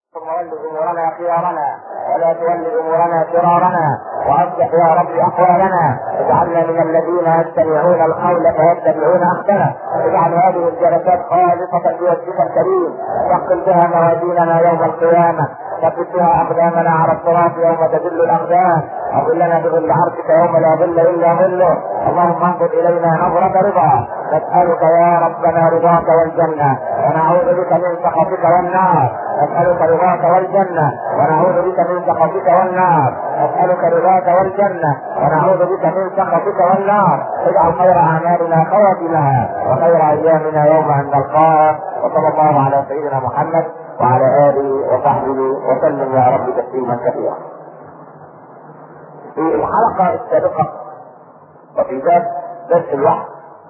ثم ول امورنا خيارنا ولا تول امورنا شرارنا واصلح يا رب احوالنا اجعلنا من الذين يستمعون القول فيتبعون احسنه اجعل هذه الجلسات خالصه في وجهك الكريم واقل بها موازيننا يوم القيامه ثبت بها اقدامنا على الصراط يوم تذل الاقدام اظلنا بظل عرشك يوم لا ظل الا ظله اللهم انظر الينا نظره رضا نسالك يا ربنا رضاك والجنه ونعوذ بك من سخطك والنار نسالك رضاك والجنه ونعوذ بك من سخطك والنار نسالك رضاك والجنه ونعوذ بك من سخطك والنار اجعل خير اعمالنا خواتمها وخير ايامنا يوم ان نلقاك وصلى الله على سيدنا محمد وعلى اله وصحبه وسلم يا رب تسليما كثيرا. في الحلقه السابقه وفي ذات درس الوحي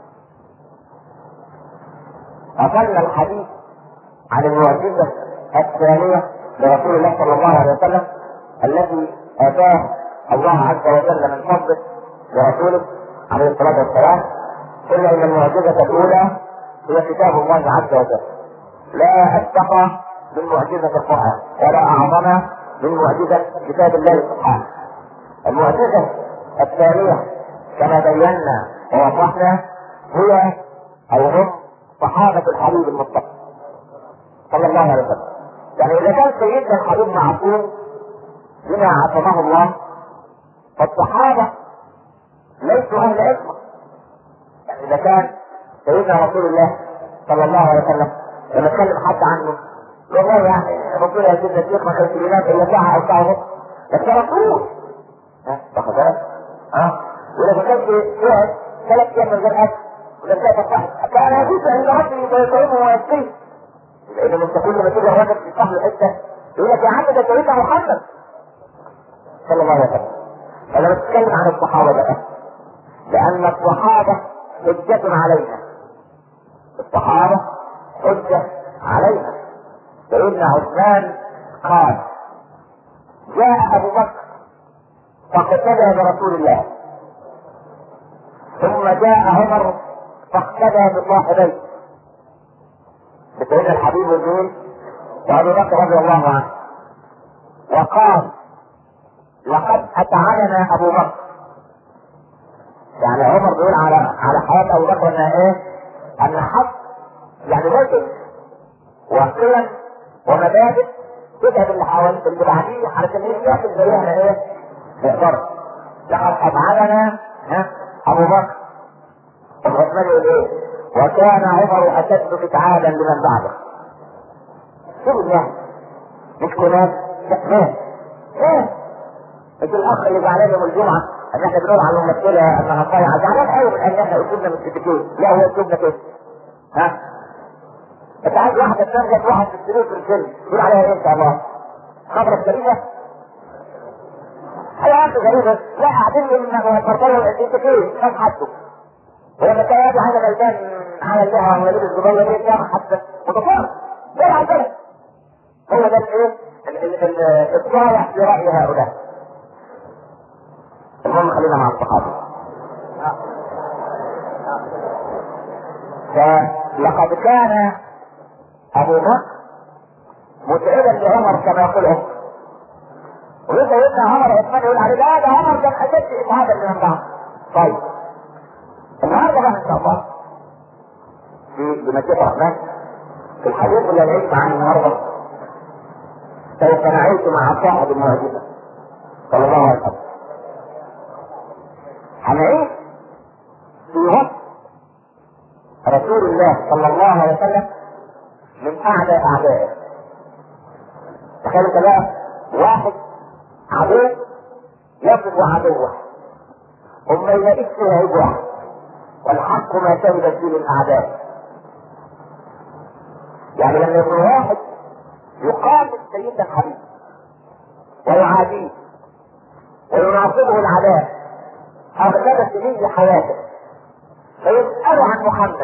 أقلنا الحديث عن المعجزة الثانية لرسول الله صلى الله عليه وسلم التي آتاه الله عز وجل من فضله لرسوله عليه الصلاة والسلام قلنا إن المعجزة الأولى هي كتاب الله عز وجل لا أتقى من معجزة القرآن ولا أعظم من معجزة كتاب الله سبحانه المعجزة الثانية كما بينا ووضحنا هي أو هم صحابة الحبيب المصطفى صلى الله عليه وسلم يعني إذا كان سيدنا الحبيب معصوم بما عصمه الله فالصحابة ليسوا أهل عصمة يعني إذا كان سيدنا رسول الله صلى الله عليه وسلم لما اتكلم حد عنه والله يعني الرسول يا سيدنا الشيخ ما كانش بينام إلا ساعة أو ساعة ونص بس رسول ها واخد بالك؟ ها وإذا ما كانش يقعد ثلاث أيام من غير أكل ولا ثلاث كان يجوز عند ربي يطعمه ويسقيه لان انت كل ما تيجي الراجل في صاحب الحته يقول لك يا عم ده سيدنا محمد صلى الله عليه وسلم فانا بتكلم عن الصحابه بقى لان الصحابه حجة علينا الصحابه حجة علينا سيدنا عثمان قال جاء ابو بكر فاقتدى برسول الله ثم جاء عمر فاقتدى بصاحبيه بسيدنا الحبيب الدين وابي بكر رضي الله عنه وقال لقد اتعلنا ابو بكر يعني عمر بيقول على على حياه ابو بكر انها ايه؟ ان حق يعني ملك وقيم ومبادئ تذهب اللي حوالي اللي بعديه علشان ايه ياخد زيها ايه؟ نقدر لقد اتعلنا ها ابو بكر عثمان يقول ايه؟ وكان عمر اشد فتعالا لمن بعده. شوف يعني مش كناس لا ايه مش الاخ اللي زعلان يوم الجمعه ان احنا بنقول على الممثله انها صايعه زعلان قوي من ان احنا اسلوبنا متفقين لا هو اسلوبنا كده ها انت عايز واحده تنجح واحد في السلوك في الفيلم تقول عليها ايه ان شاء الله؟ خبرك غريبه؟ ايوه انت غريبه لا قاعدين من فرطانه انت فين؟ كم حده؟ ولما كان يجي هذا غلبان على اللحى ولا لبس صغير ايه كان حتى متفرق زي العجله هو ده الايه؟ الصالح في راي هؤلاء المهم خلينا مع الصحابه فلقد كان ابو بكر متعبا لعمر كما يقول عمر ويبقى يبقى عمر عثمان يقول عليه لا ده عمر كان اشد اتعابا من بعض طيب النهارده بقى ان شاء الله في بمشيئة الرحمن في الحديث اللي نعيش معاه النهارده سوف نعيش مع صاحب المعجزة صلى الله عليه وسلم هنعيش في وقت رسول الله صلى الله عليه وسلم من اعدى اعدائه تخيل انت بقى واحد عدو يصف عدوه وما يلاقيش فيها عيب واحد والحق ما شهدت به الاعداء يعني لما يكون واحد يقابل سيدنا الحبيب ويعاديه ويناصبه العداء أغلب سنين حياته فيسأل عن محمد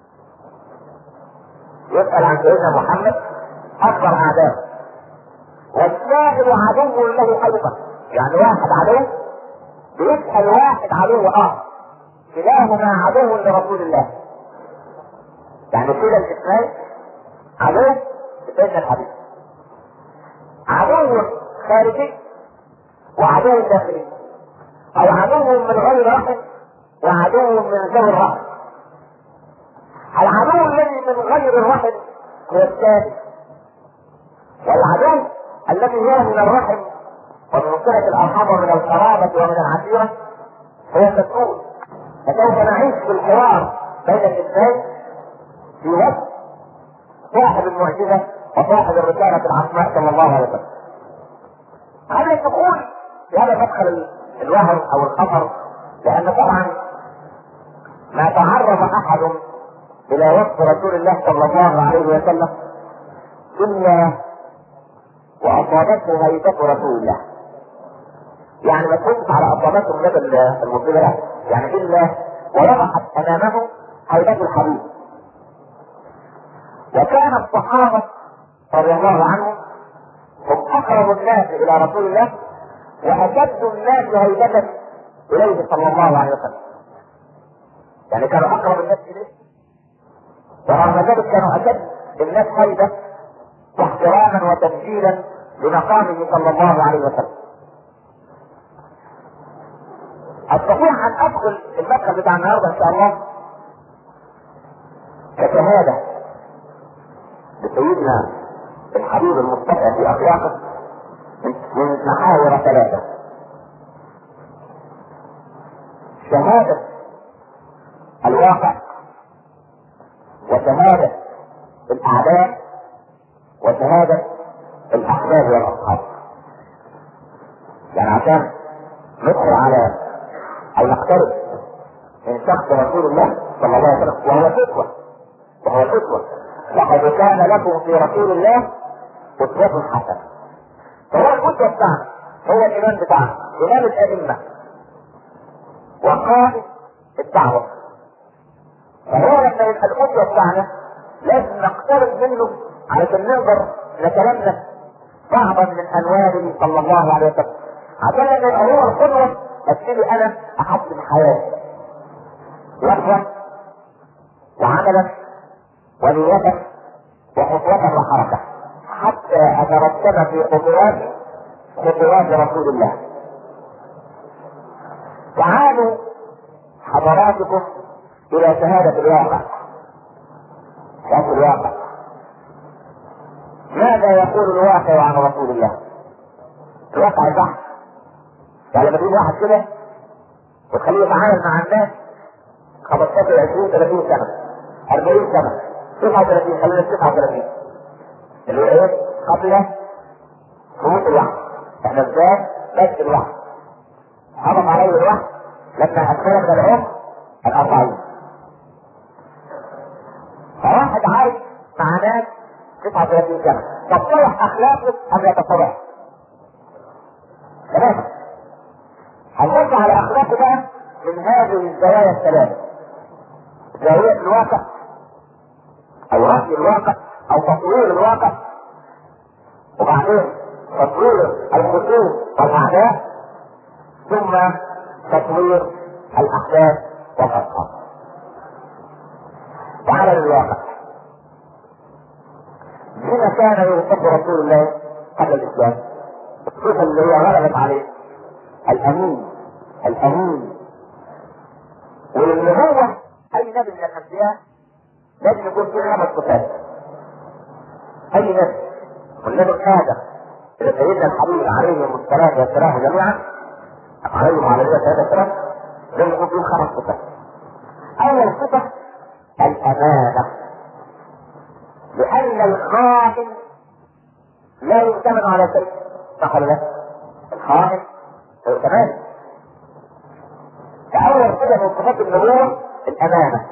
يسأل عن سيدنا محمد أكبر أعداء والسائل عدو له أيضا يعني واحد عدو بيسأل واحد عدو آخر كلاهما عدو لرسول الله يعني كده الاثنين عدو سيدنا الحبيب عدو خارجي وعدو داخلي او عدو من غير رحم وعدو من ذوي الرحم العدو الذي من غير الرحم هو الثاني والعدو الذي هو من الرحم ومن صلة الأرحام ومن القرابة ومن العشيرة هو المسؤول فسوف نعيش في الحوار بين الاثنين في وقت صاحب المعجزة وصاحب الرسالة العظماء صلى الله عليه وسلم. قبل الدخول في هذا مدخل الوهم أو الخطر لأن طبعا ما تعرض أحد إلى وصف رسول الله صلى الله عليه وسلم إلا وأصابته هيبة رسول الله. يعني ما تبص على أصابته من المصيبة يعني إلا ووضعت أمامه هيبة الحبيب. وكان الصحابة رضي الله عنهم هم أقرب الناس إلى رسول الله وأشد الناس هيبة إليه صلى الله عليه وسلم. يعني كانوا أقرب الناس إليه ورغم ذلك كانوا أشد الناس هيبة واحتراما وتبجيلا لمقامه صلى الله عليه وسلم. استطيع ان ادخل المدخل بتاع النهارده ان شاء الله كشهاده لسيدنا الحبيب المصطفى في اخلاقه من محاور ثلاثه شهاده الواقع وشهاده الاعداء وشهاده الاحباب والاصحاب يعني عشان ندخل على او نقترب من شخص رسول الله صلى الله عليه وسلم وهو قدوة وهو قدوة لقد كان لكم في رسول الله قدوة حسنة فهو القدوة بتاعنا هو الإمام بتاعنا إمام الأئمة وقائد الدعوة فهو لما يبقى القدوة بتاعنا لازم نقترب منه علشان نقدر نتلمس بعضا من أنواره صلى الله عليه وسلم عشان لما يبقى هو القدوة ابتدي انا احسن حياتي لفظا وعملا ونية وخطوة وحركة حتى اترتب في خطوات خطوات رسول الله تعالوا حضراتكم الى شهادة الواقع شهادة الواقع ماذا يقول الواقع عن رسول الله الواقع البحث يعني لما تجيب واحد كده وتخليه يتعامل مع الناس 15 20 30 سنه 40 سنه 39 خلينا 39 اللي هو ايه؟ قبل موت الوحي احنا ازاي؟ بس الوحي هبط عليه الوحي لما ادخل من العمر الأربعين فواحد عايش مع ناس 39 سنه تتصلح اخلاقه ام يتصلح؟ تمام هنرجع على اخلاقه بقى من هذه الزوايا الثلاث زاوية الواقع او رأي الواقع او تطوير الواقع وبعدين تطوير الخصوم والاعداء ثم تطوير الاحداث والاصحاب تعال للواقع بما كان يحب رسول الله قبل الاسلام الصفه اللي هي غلبت عليه الامين الامين واللي هو اي نبي من الانبياء لازم يكون فيه خمس صفات اي نبي والنبي ادم اللي سيدنا الحبيب عليه الصلاه والسلام جميعا عليهم وعلى الصلاه والسلام لازم يكون فيه خمس صفات اول صفه الامانه لان الخائن لا يؤتمن على شيء صح ولا لا؟ الخائن كمان فأول صفة من صفات النبوة الأمانة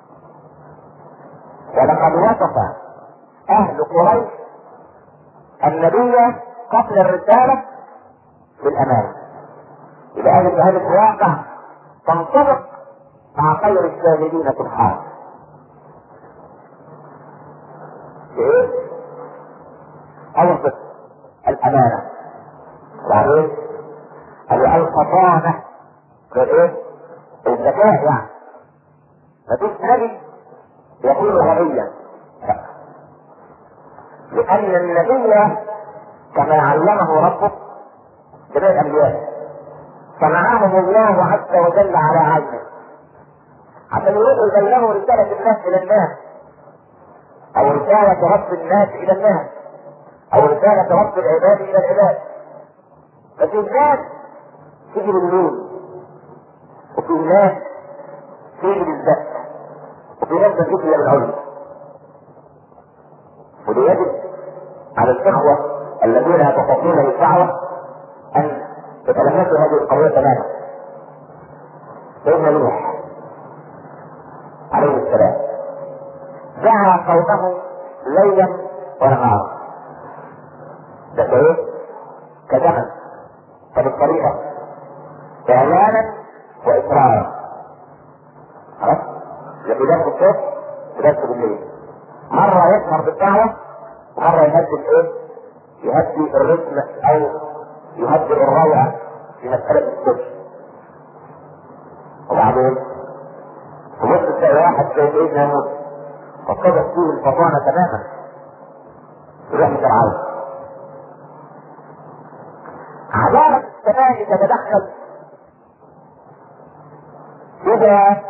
ولقد وصف أهل قريش النبي قبل الرسالة بالأمانة إذا أهل هذا الواقع تنطبق مع خير الشاهدين في الحال إيه؟ أول صفة الأمانة وبعدين الفطانة ايه؟ الذكاء يعني مفيش نبي يكون غبيا لأن النبي كما علمه ربه جميع الانبياء صنعهم الله عز وجل على عينه عشان يبلغوا رسالة الناس إلى الناس أو رسالة رب الناس إلى الناس أو رسالة رب العباد إلى العباد ففي الناس تيجي بالليل وفي الناس تيجي بالذات وفي ناس تيجي بالعلم وليجب على الإخوة الذين يتقدمون للدعوة أن يتلمسوا هذه القضية تماما سيدنا نوح عليه السلام دعا قومه ليلا ونهارا ده ايه؟ كزمن فبالطريقة إعلانا وإصرارا خلاص؟ يبقى درس الصبح ودرس بالليل مرة يسهر بالدعوة ومرة يهدي ايه؟ يهدي الرتم أو يهدئ الروعة في مسألة الصبح وبعدين وبص تلاقي واحد زي سيدنا موسى فقدت فيه الفطانة تماما يروح فرعون عدالة السماء تتدخل إذا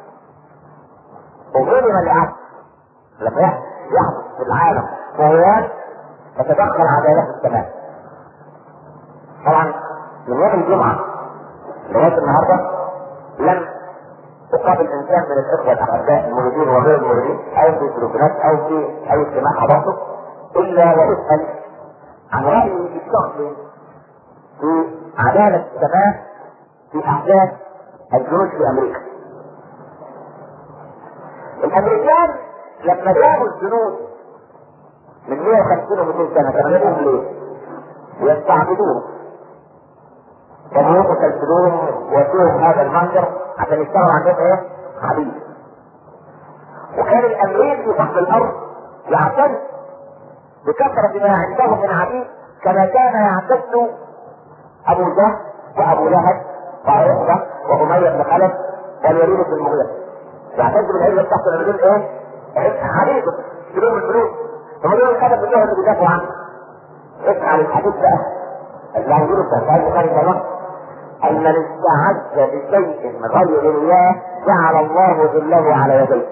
ظلم العبد لما يحدث في العالم طغيان تتدخل عدالة السماء طبعا من يوم الجمعة لغاية النهاردة لم تقابل انسان من الاخوة الاحباء الموجودين وغير الموجودين او في تليفونات او في اي اجتماع حضرته الا ويسأل عن رأيه الشخصي في عدالة السماء في احداث الجنود في امريكا. الامريكان لما جابوا الجنود من 150 و 200 سنة كانوا يقولوا ليه؟ يستعبدوهم كانوا يقتلون ويأتوهم هذا المنظر عشان يشتغلوا عندهم ايه؟ عبيد. وكان الامريكي تحت الارض يعتز بكثرة ما عندهم من عبيد كما كان يعتز ابو جهل وابو لهب وعقبة وأمية بن خلف والوليد بن المغيرة. يعتز بالعزة تحت الرجل ايه؟ عبيد يشترون الفلوس. هم دول الخلف كلهم اللي بيدافعوا عنه. اسمع الحديث بقى اللي هنقوله في البخاري كمان أن من استعز بشيء من غير الله جعل الله ذله على يديه.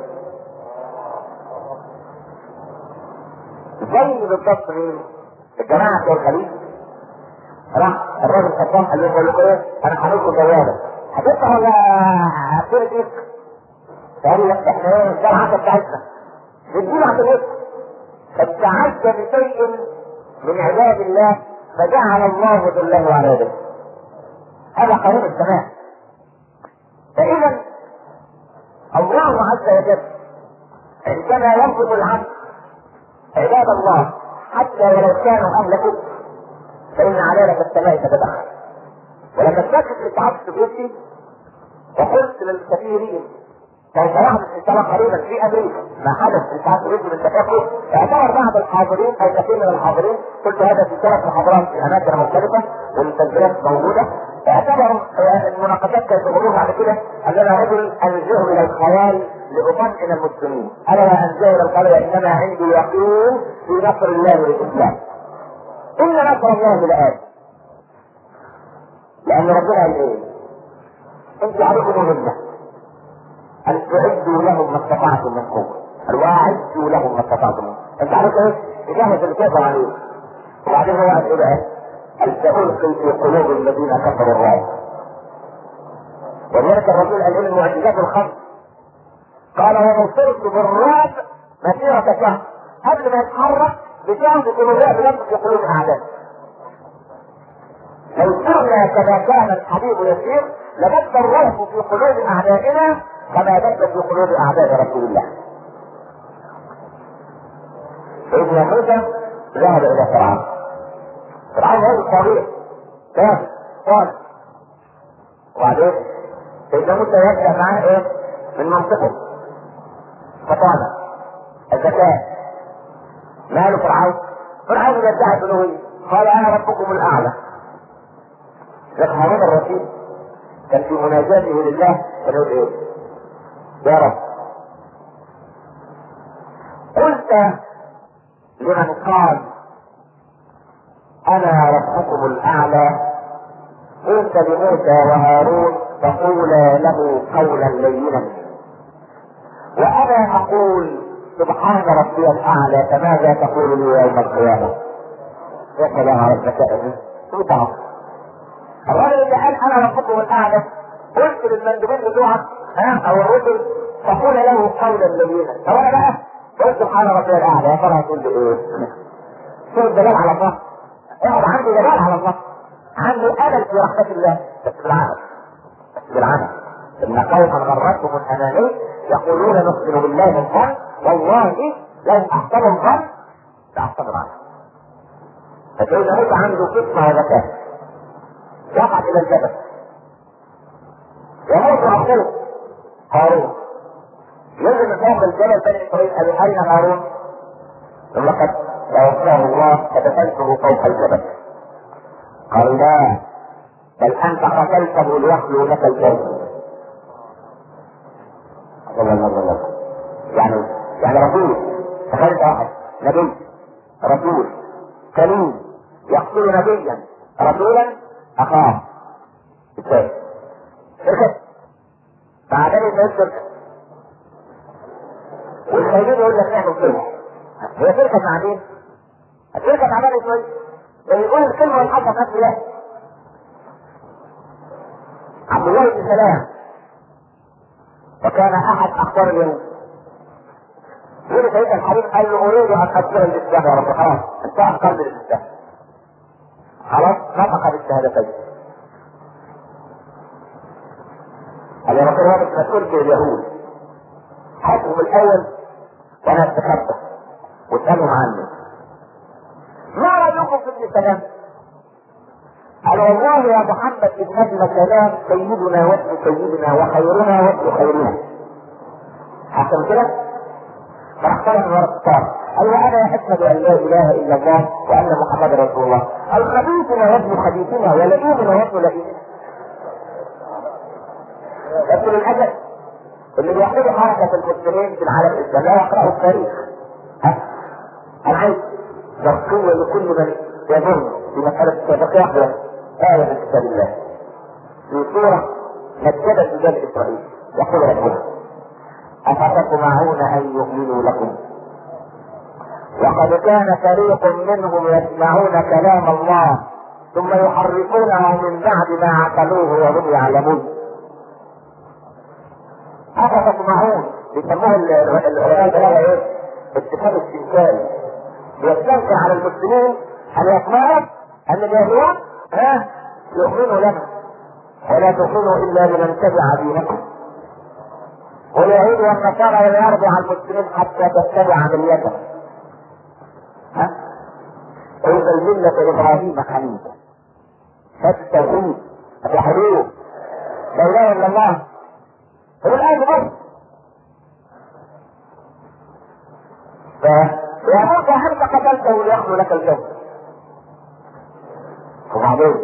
زي بالضبط مين؟ الجماعة بتوع الخليج راح الراجل خطاب قال لهم بقول لكم ايه؟ أنا هعمل لكم جوابة. هتفتح ولا هتقول ايه؟ قالوا لا احنا ايه؟ ده العشاء بتاعتنا. نديله عشان ايه؟ فاستعز بشيء من عباد الله فجعل الله ذله على يديه. هذا قانون السماء فإذا الله عز وجل عندما ينقذ العبد عباد الله حتى ولو كانوا أهل كفر فإن عدالة السماء تتدخل ولما اتذكرت الاتحاد السوفيتي وقلت للكثيرين كان سيحدث ان شاء الله قريبا في امريكا ما حدث في الاتحاد السوفيتي من تكافؤ اعتبر بعض الحاضرين او كثير من الحاضرين قلت هذا في ثلاث محاضرات في اماكن مختلفه والتسجيلات موجوده اعتبروا المناقشات كانت يقولون بعد كده ان انا رجل انزه الى الخيال لاطمئن المسلمين انا لا انزه الى الخيال انما عندي يقين في نصر الله للاسلام ان نصر الله لآت لان ربنا قال ايه انت عليكم مهمه ان تعدوا لهم ما استطعتم من قوه واعدوا لهم ما استطعتم انت عارف ايه؟ تجهز اللي تقدر عليه وبعدين هو قال ايه بقى؟ ان سألقي في قلوب الذين كفروا الرعب ولذلك الرسول قال ايه المعجزات الخمس قال ونصرت بالرعب مسيرة شهر قبل ما يتحرك بشهر يكون الرعب ينفخ في قلوب الاعداء لو سرنا كما كان الحبيب يسير لبث الرعب في قلوب اعدائنا كما بث في قلوب اعداء رسول الله سيدنا موسى ذهب الى فرعون فرعون هذا الطبيعي كافر صالح وبعدين سيدنا موسى يبدا معاه ايه؟ من منطقه فطانه الذكاء ماله فرعون؟ فرعون يدعي الالوهيه قال انا ربكم الاعلى لكن هارون الرشيد كان في مناجاته لله كان يقول ايه؟ يا رب قلت لمن قال انا ربكم الاعلى قلت لموسى وهارون فقولا له قولا لينا وانا اقول سبحان ربي الاعلى فماذا تقول لي يوم القيامه يا سلام على الذكاء دي سبحان الراجل اللي قال انا ربكم الاعلى قلت للمندوبين بتوعك ها او الرسل فقول له قولا لينا طب انا بقى قلت سبحان ربي الاعلى يا ترى هتقول لي ايه؟ شوف الدلال على الله اقعد عندي دلال على الله عندي امل في رحمه الله بس بالعمل بس بالعمل ان قوما غرتهم الاماني يقولون نؤمن بالله الظن والله لو احسنوا الظن لاحسنوا العمل فسيدنا موسى عنده قسمه وذكاء يصعد الى الجبل يموت اخوه هارون ينزل من فوق الجبل بني اسرائيل ابي اين هارون؟ لقد توفاه الله فدفنته فوق الجبل قال لا بل انت قتلته ليخلو لك الجنه الله الله الله يعني يعني رسول تخيل واحد نبي رسول كريم يقتل نبيا رسولا اخاه ازاي؟ شركة بعدين يبقى شركة والخايبين يقول لك نعمل كلمة هي شركة مع مين؟ الشركة مع بني اسرائيل يقول الكلمة والحق في نفس الله عبد الله بن سلام وكان احد اخبار اليهود يقول سيدنا الحبيب قال له اريد ان ادخل الاسلام يا رب خلاص انت قلب الاسلام خلاص نطق بالشهادتين قال يا رب هذا مش مسؤول في اليهود حكم الاول وانا استخبى واسالهم عني ما رايكم في ابن سلام؟ قال والله يا محمد ابن ابن سلام سيدنا وابن سيدنا وخيرنا وابن خيرنا حسن كده؟ فاختار من ورا الكتاب قال وانا اشهد ان لا اله الا الله وان محمدا رسول الله الخبيثنا وابن خبيثنا ولئيمنا وابن لئيمنا لكن للاسف اللي بيحملوا حركه المسلمين في العالم الاسلامي لا يقرأوا التاريخ انا عايز ترقية لكل من يظن في مسألة السابقية واحدة آية من كتاب الله في سورة نجدت رجال إسرائيل يقول ربنا أفتطمعون أن يؤمنوا لكم وقد كان فريق منهم يسمعون كلام الله ثم يحرفونه من بعد ما عقلوه وهم يعلمون أفتطمعون بيسموه العلماء البلاغة ايه؟ اتفاق استنكاري يستنكر على المسلمين ان يطمعوا ان اليهود ها يؤمنوا لنا ولا تؤمنوا الا لمن تبع دينكم واليهود والنصارى لا يرضوا على المسلمين حتى تتبع ملتهم ها إذا الملة إبراهيم حنيفا فالتوحيد التحرير لا إله إلا الله هو الآن بس يا موسى هل قتلته ليأخذ لك الجنة وبعدين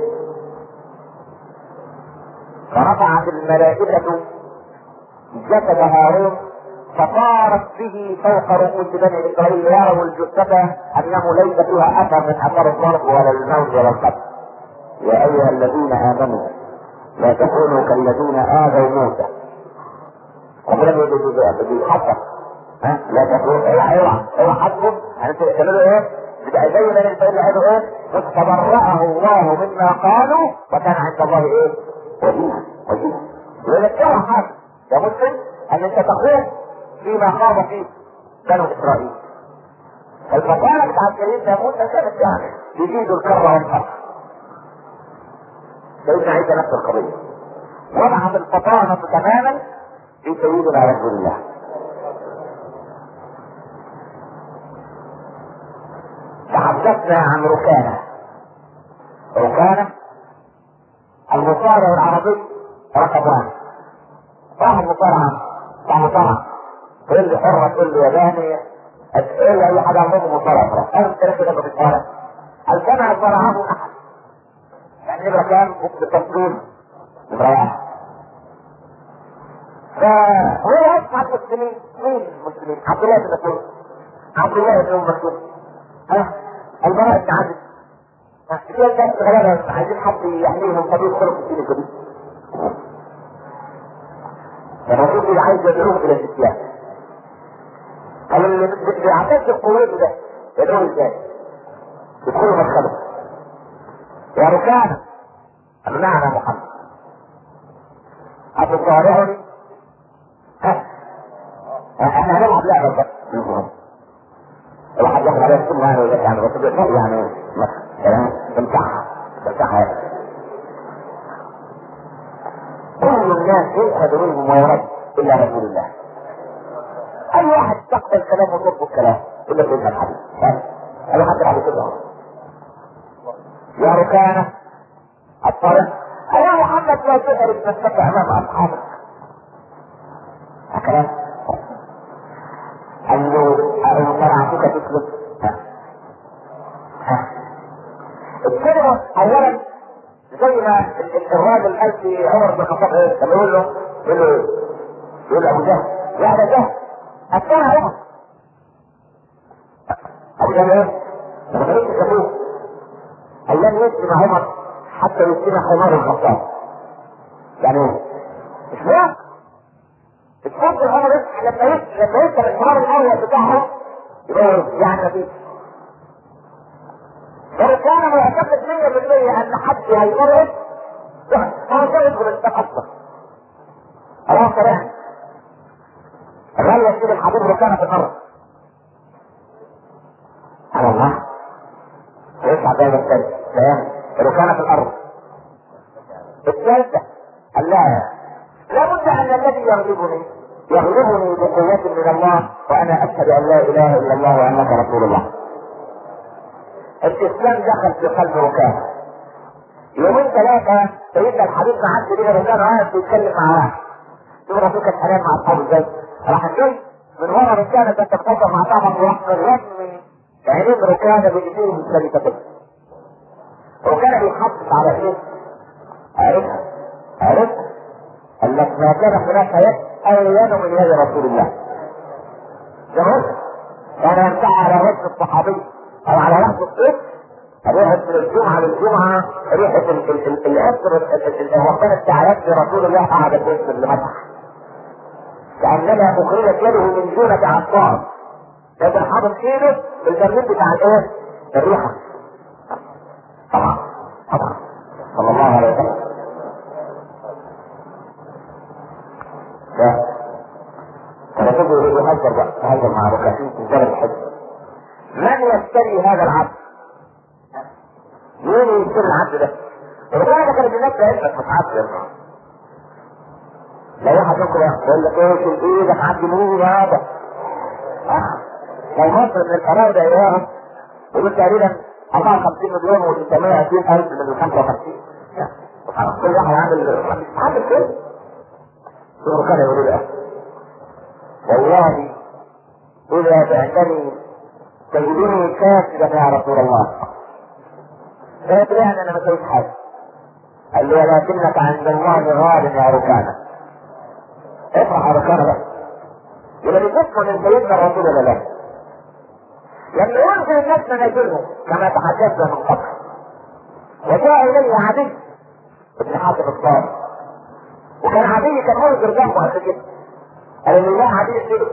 فرفعت الملائكة جسد هارون فطارت به فوق رؤوس بني اسرائيل يروا الجثة انه ليس فيها اثر من اثر الضرب ولا الموت ولا القتل. يا ايها الذين امنوا لا تكونوا كالذين اذوا موسى. ربنا بيحذر ها لا تكونوا اوعى اوعى اوعى حدكم انتوا تعملوا ايه؟ بتبقى زي ما الانسان اللي قالوا ايه؟ فبرأه الله مما قالوا وكان عند الله ايه؟ وجيها وجيها. يقول لك اوعى حاجه يا مسلم ان انت تخوض فيما خاض فيه بنو اسرائيل الفصائل بتاع سيدنا موسى كانت يعني يزيد الكره والفقر سيدنا عيسى نفس القضيه وضعت الفطانه تماما في سيدنا رسول الله تحدثنا عن ركانه ركانه المصارع العربي رقم واحد واحد مصارعه بتاع مصارعه تقول لي حرة تقول لي ياباني تقول لي اي حاجه عندهم مصارعه انا اشتركت كده في الصالح هل كان صارعه احد يعني نبقى كام بالتصوير نبقى واحد فهو يسمع المسلمين مين المسلمين؟ عبد الله بن مسعود عبد الله بن ام مسعود ها البراء بن عازب في ناس غلابه عايزين حد يحميهم طبيب خلق الدين الجديد الرسول اللي عايز يدعوهم الى الاسلام قال اللي بيعتز قوته ده يدعوه ازاي؟ يدخلوا مدخله يا ركانه قال نعم يا محمد أتصارعني ها احنا هنلعب لعبة بس الواحد ياخد عليها السن يعني ويقول يعني بس لا يعني كلام تمسحها تمسحها كل الناس يشهد منهم ويرد الا رسول الله اي واحد تقبل كلامه وترفض الكلام الا سيدنا الحبيب اي حد بعد كده يا ركانه الطريق يا محمد لا تعرف نفسك امام اصحابك هكذا قال له ان صنعتك تسلم الكلمة اولا زي ما الراجل قال في عمر بن الخطاب ايه لما يقول له يقول له يقول له ابو جهل يا ابو جهل اتانا عمر ابو جهل ايه؟ ما غيرتش ابوه قال لن يسلم عمر حتى يسلم حمار الخطاب يعني ايه؟ مش مهم الفرد عمر لما لما يكتب الحوار الاول بتاعهم يبقى يعني مفيش لو كان معتقد 100% ان حد هيمرض هو ده يدخل التقصف خلاص كلام غلط كده الحبيب ركانه في الارض على الله ويسعى دايما الثالث كلام ركانه في الارض الثالثه قال لا لابد ان الذي يغلبني يغلبني بقوة من الله وانا اشهد ان لا اله الا الله وانك رسول الله الاسلام دخل في قلب ركان يومين ثلاثة سيدنا الحبيب ما عادش ليه ركان قاعد بيتكلم مع واحد شوف رسولك الحلال مع اصحابه ازاي راح جاي من ورا ركانة انت تتفاوض مع صاحبك وراح الرسم عينين ركانة بايديهم الثالثتين ركانة بيحافظ على ايه؟ عرفها عرفها قال لك ما كان هناك يد ألين من يد رسول الله جمعت كان يمسح على وجه الصحابي او على راس الطفل ريحة من الجمعة للجمعة ريحة العطر الربنا التعالى رسول الله قعد في المسح كأنما أخرجت يده من جونة عطار لكن حاطط ايده الجميل بتاع الايه؟ الريحة طبعا طبعا صلى الله عليه وسلم فالرسول يريد يهزر بقى يهزر مع ركعتين في الجبل الحج من يشتري هذا العبد؟ مين يشتري العبد ده؟ الرجاله كانت الناس تعرفك مش عبد يا ابني لو واحد منكم يقول لك ايه في ايدك عبد مين هذا؟ اه لو مصر من القرار ده اياها يقول تقريبا 54 مليون و620 الف من ال 55 كل واحد عامل عامل كده شو كانوا يقولوا له والله اذا بعتني تجدني كاسدا يا رسول الله قلت له انا ما سويت حاجه قال له ولكنك عند الله غال يا ركانه افرح يا ركانه بس يبقى بتسمع من سيدنا الرسول ولا لا؟ لما ينزل الناس منازلهم كما تحدثنا من قبل وجاء اليه عدي ابن حاتم الصالح وكان عدي كان منذر جنبه قبل كده قال ان الله عدي كده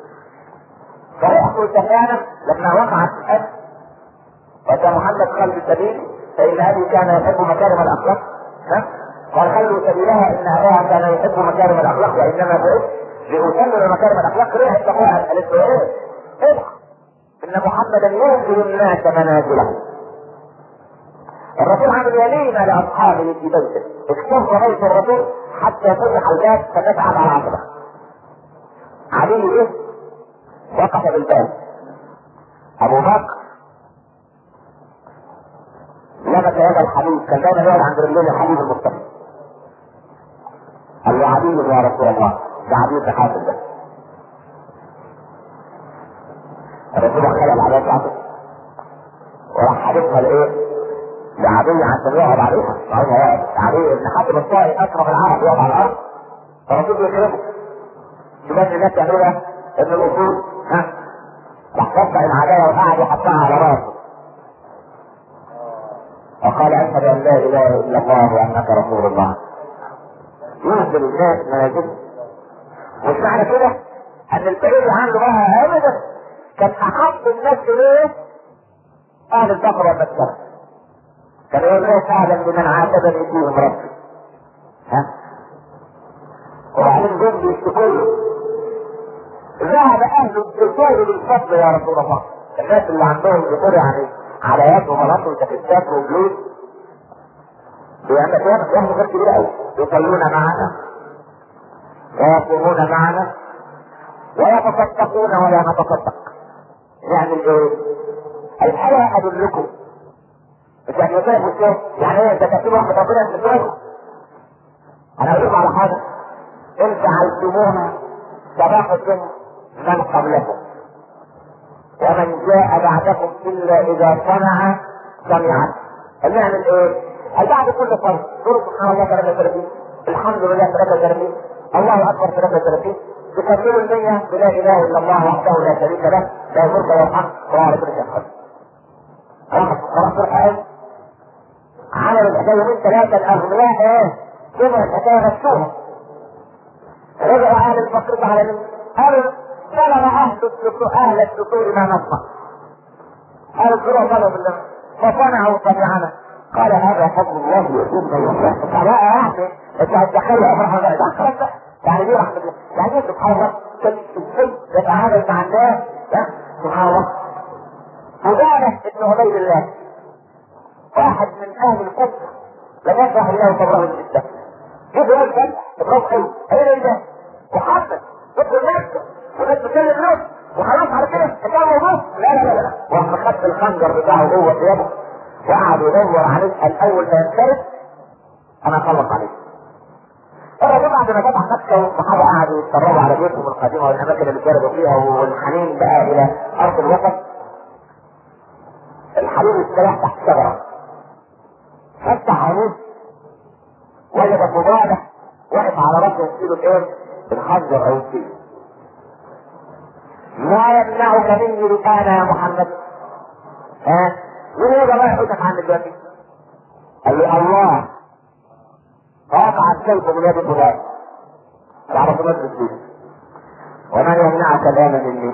فيحصل سفيانة لما وقعت في الحج وكان محمد خلف السبيل فإن أبي كان يحب مكارم الأخلاق قال خلوا سبيلها إن أباها كان يحب مكارم الأخلاق وإنما بعثت لأتمم مكارم الأخلاق ريح تقوها قالت له إيه؟ إيه؟ إن محمدا ينزل الناس منازله الرسول عمل وليمة لأصحابه في بيته اكتفى بيت الرسول حتى فتح الباب ففتح على عقبه علي ايه؟ وقف بالباب ابو بكر لبس هذا الحبيب كان دايما يقعد عند رجلين الحبيب المصطفى قال له عبيد يا رسول الله ده عبيد حافظ ده الرسول خلع العباية بتاعته وراح حادثها لايه؟ لعبي عشان يقعد عليها وعايزها يقعد عبي ابن حاتم الطائي اكرم العرب يقعد على الارض فالرسول بيكرمه شباب الناس يعملوا ايه؟ ابن الاصول ها راح قطع العدايه وقعد يحطها على راسه وقال اشهد ان لا اله الا الله وانك رسول الله ينزل الناس منازل مش معنى كده ان البعيد عنه بقى ابدا كان احب الناس اليه اهل البقر والمسكنه كان يقول الناس اعلم بمن عاتبني فيهم ربي ها وبعدين جم يشتكوا ذهب اهل الدخول للفضل يا رسول الله الناس اللي عندهم دخول يعني علايات ومناطق وتكتات وجلود بيعمل يعمل غير كبير قوي يصلون معنا ويصومون معنا ويتصدقون ولا نتصدق يعمل ايه؟ الحياة ادلكم مش يعني يقول لك يعني ايه انت تكتب واحد ربنا انت انا اقول لكم على حاجه ان فعلتموها سبقتم من قبلكم ومن جاء بعدكم الا اذا صنع سمعت نعمل ايه؟ بعد كل فرض قول سبحان الله 33 الحمد لله 33 الله اكبر 33 تكبروا المية بلا اله الا الله وحده لا شريك له لا الملك ولا الحمد وهو على كل شيء قدير. خلاص الحياة عملوا الحكاية يومين ثلاثة الأغنياء إيه؟ كده الحكاية غشوها. رجع أهل الفقر على مين؟ قالوا بلغ أهل السطور أهل السطور ما نصنع. أهل الفروع طلبوا بالله فصنعوا طبيعنا قال هذا فضل الله يؤتيه من يشاء. فلا يا أخي أنت هتدخل أمرها بقى ده يعني دي رحمة الله يعني سبحان الله ازاي يتعامل مع الناس سبحان الله فقال ابن عبيد الله واحد من اهل الكفر لم يفرح الله صبره جدا جيب يقول كده اضرب حلو ايه ده وحدث يدخل نفسه والناس بتكلم نفسه وخلاص على كده انتهى الموضوع لا لا لا لا وراح خد الخنجر بتاعه جوه ثيابه وقعد يدور عليه الاول ما ينفرد انا اخلص عليه الراجل بعد ما فتح مكه والصحابه قعدوا يتفرجوا على بيوتهم القديمه والاماكن اللي كانوا فيها والحنين بقى الى ارض الوطن الحبيب استراح تحت شجره فتح عينيه وجد فضاله واقف على راسه يسيله الايه؟ الخنجر او السيف ما يمنعك مني الان يا محمد ها؟ مين يا جماعه يحوشك عني دلوقتي؟ قال له الله فوقع السيف من يد فلان تعرف نفس السيف ومن يمنعك الان مني؟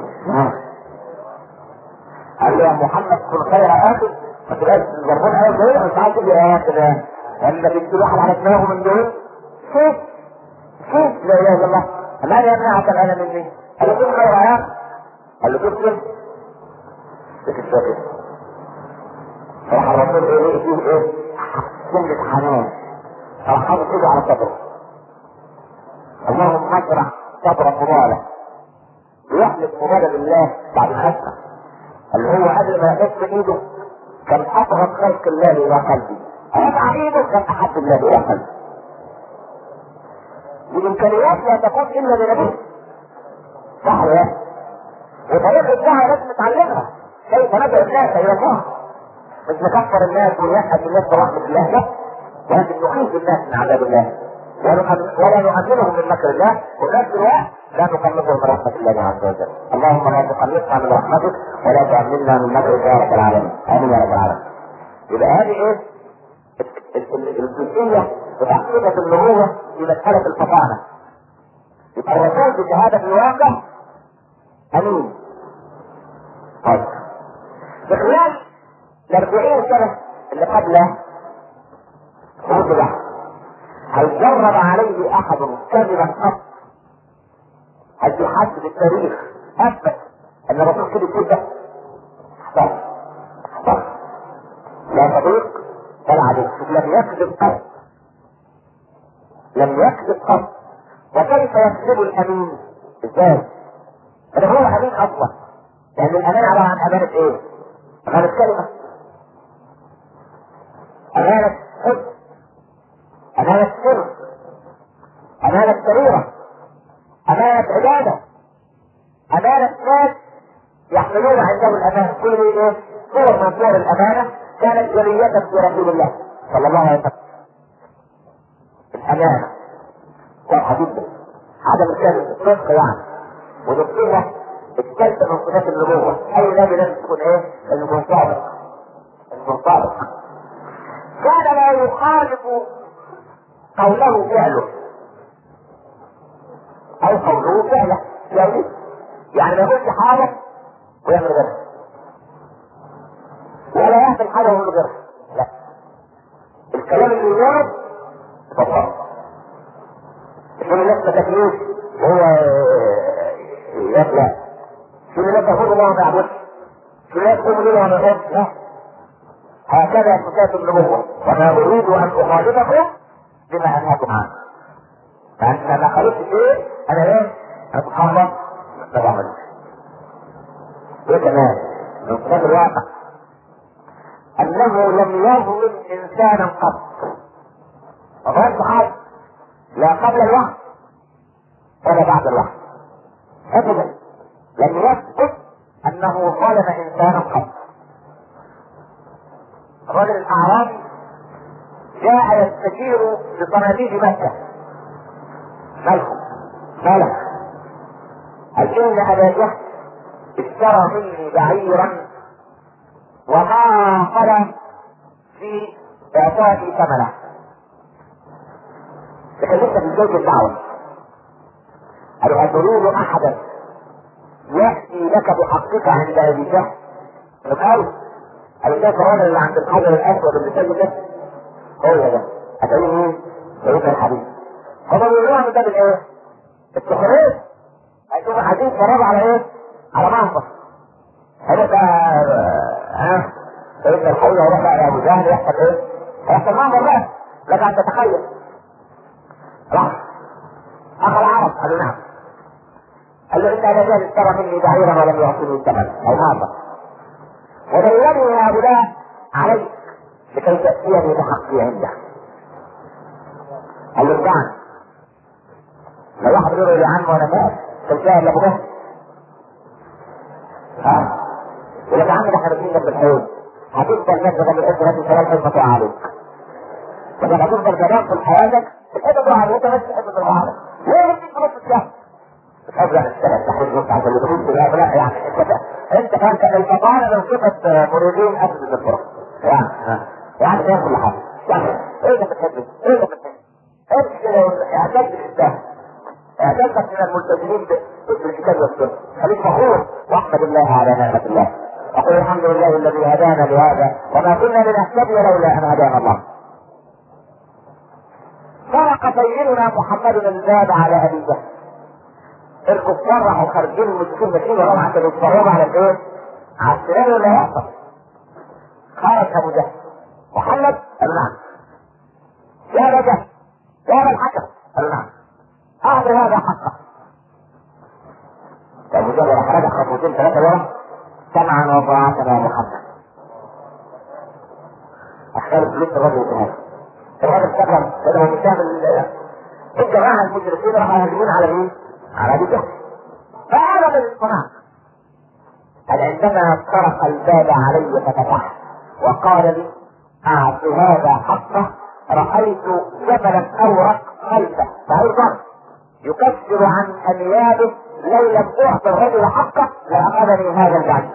قال له يا محمد كن خير اكل ما تبقاش زربون قوي كده مش عايز تجي اكل لما بيجي واحد على دماغه من دول شوف شوف لا اله الا الله من يمنعك الان مني؟ قال له كن خير اكل قال له شوف كده لكن ساكت راح الرسول ايه فيه ايه؟ سنة حنان راح حاطط ايده على صدره اللهم اشرح صدر فضاله ويحلف فضاله بالله بعد الخشمه اللي هو قبل ما يحط ايده كان اقرب خلق الله الى قلبي رفع ايده كان احب الله الى قلبي والامكانيات لا تكون الا لنبيه صح ولا وطريقه الدعوه لازم نتعلمها كيف ندعو الناس الى الله مش نكفر الناس ونيأس الناس برحمه الله لا ولكن نعيذ الناس من عذاب الله ولا نؤمنهم من مكر الله وفي نفس الوقت لا نقلبهم من رحمة الله عز وجل اللهم لا تقلبنا من رحمتك ولا تؤمننا من مكرك يا رب العالمين امين يا رب العالمين يبقى هذه ايه الجزئية بتحقيقة النبوة في مسألة الفطانة يبقى الرسول بشهادة الواقع امين طيب في خلال الأربعين سنة اللي قبله خذ له هل جرب عليه احد كذبا قط هل يحدد التاريخ اثبت ان الرسول كده يقول ده احتر احتر لا صديق ولا عدو شوف لم يكذب قط لم يكذب قط وكيف يكذب الامين ازاي؟ ده هو امين اصلا لان الامانه عباره عن امانه ايه؟ امانه كلمه امانه حب أمانة سر أمانة سريرة أمانة عبادة أمانة ناس يحملون عندهم الأمانة كل دي إيه؟ صور من صور الأمانة كانت ذرية في رسول الله صلى الله عليه وسلم الأمانة واضحة جدا عدم الكذب الصدق يعني ودكتورة الثالثة من صفات النبوة أي نبي لازم تكون إيه؟ المكون صادق المكون صادق ولا يخالف قوله فعله او قوله فعله يعني يعني ما يقولش حاجه ويعمل غيرها ولا يعمل حاجه ويعمل غيرها لا الكلام اللي يورد تفضل يكون الناس ما تاكلوش وهو ياكل في ناس يقول الله ما يعبدش في ناس يقول الله ما يعبدش لا هكذا صفات النبوة وما أريد أن أخالفكم بما أنهاكم عنه فأنت ما خالفت شيء أنا إيه؟ أتخلص ما بعملش إيه كمان؟ من صفات الواقع أنه لم يظلم إنسانا قط وغير حد لا قبل الوحي ولا بعد الوحي أبدا لم يثبت أنه ظلم إنسانا قط الرجل الاعرابي جاء يستشير بصناديد مكه ملكه ملك قال ان ابا جهل اشترى مني بعيرا وما قال في اعطائي ثمنه تكلمت في زوج الدعوه قالوا اتريد احدا ياتي لك بحقك عند ابي جهل قالوا قال شايف الراجل اللي عند الحجر الاسود اللي ساجد ده هو ده هتلاقيه مين؟ سيدنا الحبيب هم بيقولوا من باب الايه؟ السخريه هيشوفوا عايزين يتفرجوا على ايه؟ على منظر هيبقى ها سيدنا الحبيب هيروح بقى لابو جهل يحصل ايه؟ هيحصل منظر بقى لك ان تتخيل راح اخ العرب قالوا نعم قال له ان ابا جهل اشترى مني بعيرا ولم يعطيني الثمن او هذا ودلني هؤلاء عليك لكي تأتيني بحقي عنده قال له ارجعني لو واحد يقول لي عم وانا مات تلقاه الا ابو ها يقول لك يا عم ده احنا ماشيين جنب الحوض هتفضل ماشي جنب الحوض هات الكلام حلم تقع عليك طب هتفضل جبان في حياتك الحته تقع عليك انت بس الحته تقع عليك ليه انت نص الشهر بتفضل السنه تحت نص عشان يدخل في لا يعني انت انت انت الفضائل من صفه مريدين اسد الفرق يعني يعني ده كل حاجه يعني ايه اللي بتحبه؟ ايه اللي بتحبه؟ انت اعتدت الاسلام اعتدت من الملتزمين بالكتاب والسنه خليك فخور واحمد الله على نعمه الله اقول الحمد لله الذي هدانا لهذا وما كنا لنهتدي لولا ان هدانا الله طرق سيدنا محمد الباب على ابي جهل الكفار راحوا خارجين المشركين ماشيين وراهم عشان يتفرجوا على الايه؟ على السيناريو اللي هيحصل. خرج ابو جهل محمد قالوا نعم. يا ابا جهل يا ابا الحكم قالوا نعم. اعطي هذا حقه. ابو جهل راح رجع خطوتين ثلاثه ورا سمعا وطاعة يا محمد. اختار فلوس الرجل في هذا. الراجل سلم بدأوا يشتغل الجماعة المشركين راحوا يهجمون على مين؟ على ابي جهل فهذا من الصناعة قال عندما طرق الباب علي فتحت وقال لي اعط هذا حقه رايت جبلا اورق خلفه فايضا يكفر عن انيابه لو لم اعطي الرجل حقه لاخذني هذا البعير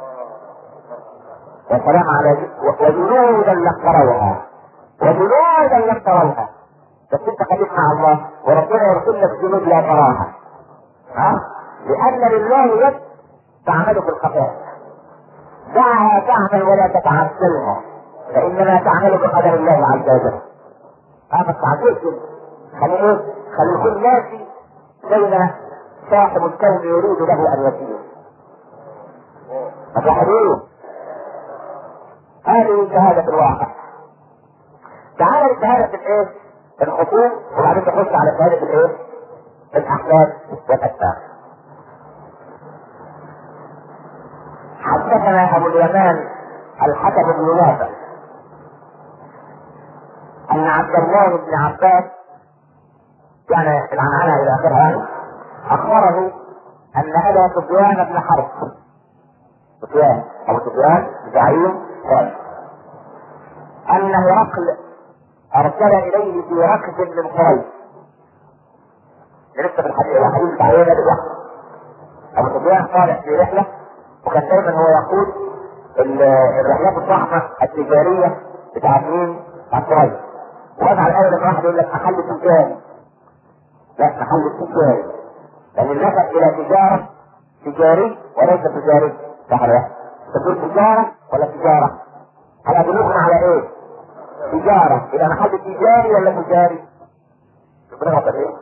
والسلام على وجنودا لم تروها وجنودا لم تروها بس انت خليك مع الله وربنا يرسل لك جنود لا تراها ها لان لله يد تعمل في الخفاء دعها تعمل ولا تتعسلها فانما تعمل بقدر الله عز وجل ها ما تتعسلش خلي ايه خلي كل ناسي بين صاحب الكون يريد له ان يسير فتحريه هذه شهادة الواقع تعالى لشهادة الايه؟ الخصوم وبعدين تخش على شهادة الايه؟ الاحداث والاسباب. حدثنا ابو اليمان الحكم بن نافع ان عبد الله بن عباس كان العنعنه الى اخرها يعني اخبره ان ابا سفيان بن حرب سفيان ابو سفيان زعيم قريش ان هرقل ارسل اليه في ركز من قريش لسه في الحديث الحديث بتاع يوم الوقت ابو سفيان طالع في رحله وكان دايما هو يقود الرحلات الضخمه التجاريه بتاعت مين؟ على الصغير وضع الاول لما واحد يقول لك محل تجاري لا محل تجاري لان النسب الى تجاره تجاري وليس تجاري صح ولا لا؟ تقول تجاره ولا تجاره؟ هل ادلكم على ايه؟ تجاره الى محل تجاري ولا تجاري؟ بنغلط ايه؟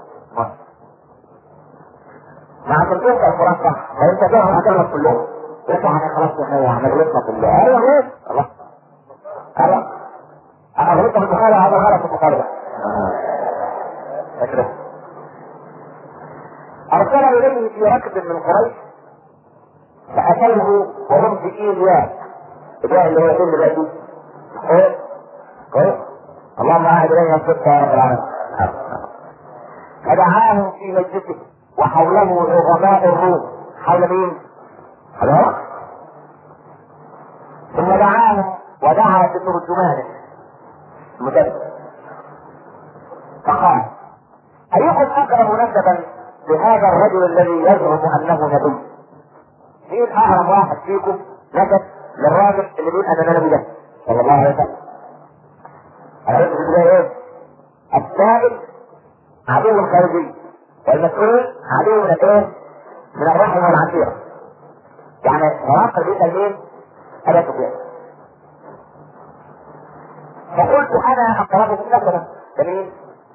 مع تلقيك المرفه فانت جاهم هتغلط كلهم يطلع انا خلاص يا مجلسنا كلها ايوه ليه؟ الله خلاص انا غلطت في المخالفه هذا غلط في المخالفه فكره ارسل اليه في ركب من قريش فاتوه وهم في ايلياء ايلياء اللي هو فين دلوقتي؟ كويس كويس اللهم اعد الينا الصدق يا رب العالمين فدعاهم في مجلسه وحوله عظماء الروم حول مين؟ حول ثم دعاهم ودعا بترجمانه المدرس فقال أيكم أقرب نسبا بهذا الرجل الذي يزعم أنه نبي؟ مين أقرب واحد فيكم نسب للراجل اللي بيقول أنا نبي ده؟ صلى الله عليه وسلم. عرفت ايه؟ السائل عدو خارجي والمسؤول عدو من الايه؟ من الرحم والعشيرة. يعني هرقل بيسأل مين؟ أبا سفيان. فقلت انا اقربكم نسبا جميل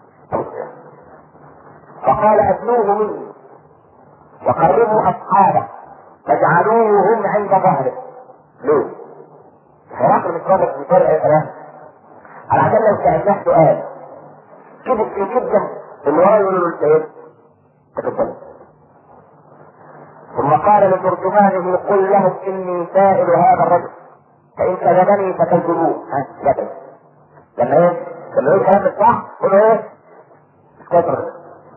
فقال ادنوه مني وقربوا اصحابه فاجعلوه هم عند ظهره ليه؟ هرقل مش واضح في فرق الكلام على عشان لو سالناه سؤال كذب في كذب اللي وراه يقول له انت ايه؟ تفضل ثم قال لترجمانه قل لهم اني سائل هذا الرجل فان كذبني فكذبوه ها كذب لما ايه؟ لما يقول كلام الصح قول له ايه؟ كفر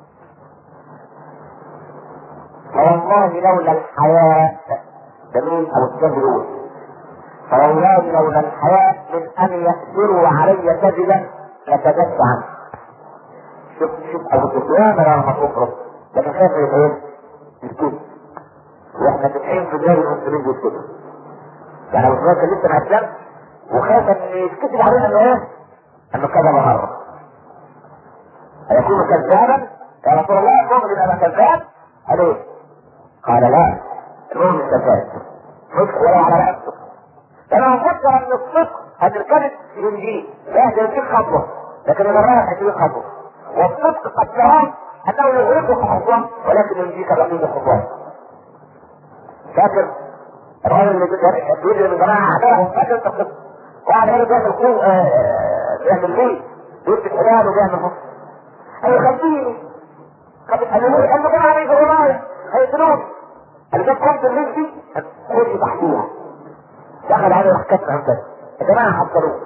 فوالله لولا الحياء جميل ابو سفيان بيقول فوالله لولا الحياء من ان يأثروا علي كذبا لكذبت عنه شوف شوف ابو سفيان لما تخرج لكن خايف ايه؟ الكذب واحنا 90 في بلاد المسلمين بيكذبوا يعني ابو سفيان كان لسه ما اسلمش وخاف ان يتكتب علينا انه ايه؟ انه كذب مره أيكون كذابا؟ يا رسول الله المؤمن أنا كذاب؟ قال إيه؟ قال لا المؤمن كذاب صدق ولو على نفسه فلو فكر أن الصدق أن الكذب ينجيه لا ينجيك خطوة لكن يبررك 20 خطوة والصدق قد يرى أنه يغرقك خطوة ولكن ينجيك بقية خطوات فاكر الراجل اللي بيجري من جماعة أعدائهم فاكر أنت الصدق وقعد هنا بيعمل كو بيعمل بيه بيكتب حلال وبيعمل حكم هيخليني قد قالوا انه كان عليه غراية هيقتلون اللي جاب كنت الليل دي خدي تحتيها دخل عليه راح كتب عن كده يا جماعه حصلوه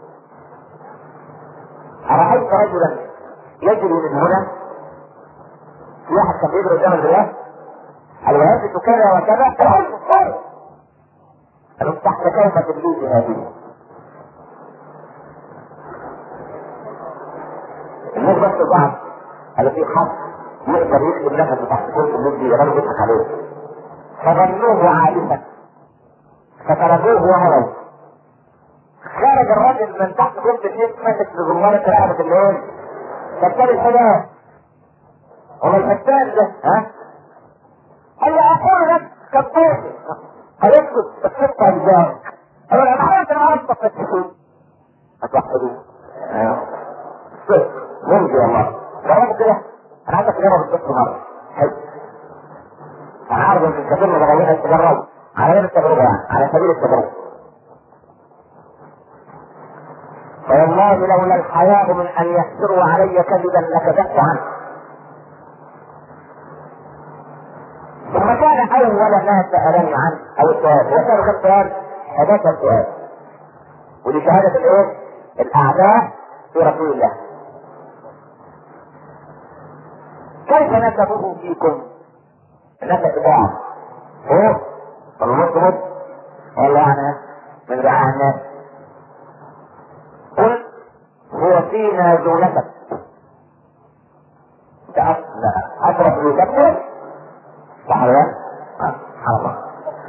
أرأيت رجلا يجري من هنا في واحد كان بيجري قدام الرياض قال ويثبت كذا وكذا قال قالوا تحت كلمة اللوز هذه الناس بس بعض قالوا في حد يقدر يكتب نفسه تحت كل الناس دي يغلب يضحك عليه فظنوه عائشة فتركوه وهروا خرج الراجل من تحت كل الناس ماسك بزمارة رقبة الليل فتان الحلال هو الفتان ده ها قال له اقول لك كبوتي قالت له الصدق ازاي قال له انا عارف انا عارف تفتشوا هتوحدوه ايوه صدق ممكن والله جربوا كده انا عايزك تجرب الصدق مره حلو انا عارف ان الكثير من الغالبين تجربوا على غير التجربه يعني على سبيل التجربه فوالله لولا الحياء من ان يحسروا علي كذبا لكذبت عنه ثم كان اول ما سالني عنه او السؤال هو كان كم سؤال؟ 11 سؤال ودي شهاده الايه؟ الاعداء في رسول الله كيف نسبه فيكم؟ النسب بتاعه هو ولا نص نص ولا يعني من رعاها الناس قل هو فينا ذو نسب ده أشرف ذو نسب صح ولا لا؟ سبحان الله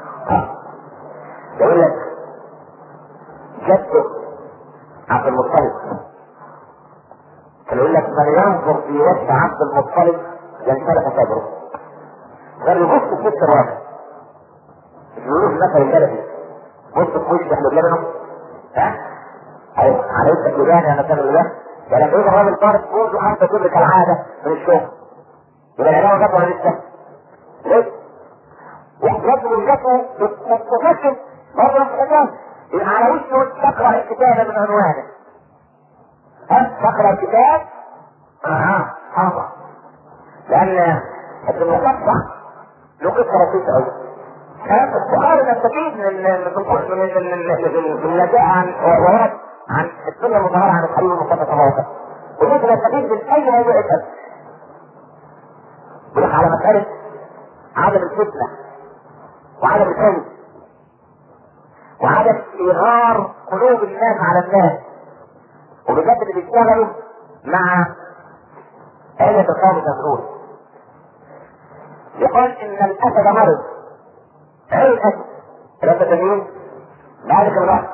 يقول لك جده عبد المطلب كان يقول لك من ينظر في وجه عبد المطلب ينفرق صدره غير يبص في وش الراجل يقولوا في مثل البلدي بص في وش احنا بلبنه ها على وشك لباني انا كان لبان ده لما يجي الراجل طارق فوق حتى كل كالعاده من الشغل يبقى العلاوه جت ولا لسه؟ لسه والرجل ذاته متفكر برضه نفس الكلام يبقى على وشه تقرا الكتاب من عنوانه هل تقرا الكتاب؟ اه حاضر لان ابن المقطع له قصه بسيطه قوي كان البخاري نستفيد من من من من النجاة عن ورد عن السنه المظهره عن الحبيب المصطفى صلى الله عليه وسلم وممكن نستفيد من اي موضوع يسال يقول على مساله عدم الفتنه وعدم الكذب وعدم إيغار قلوب الناس على الناس وبجد اللي بيشتغلوا مع آية الخامس مسؤول يقول إن الأسد مرض عين الأسد الأسد مين؟ مالك الرأس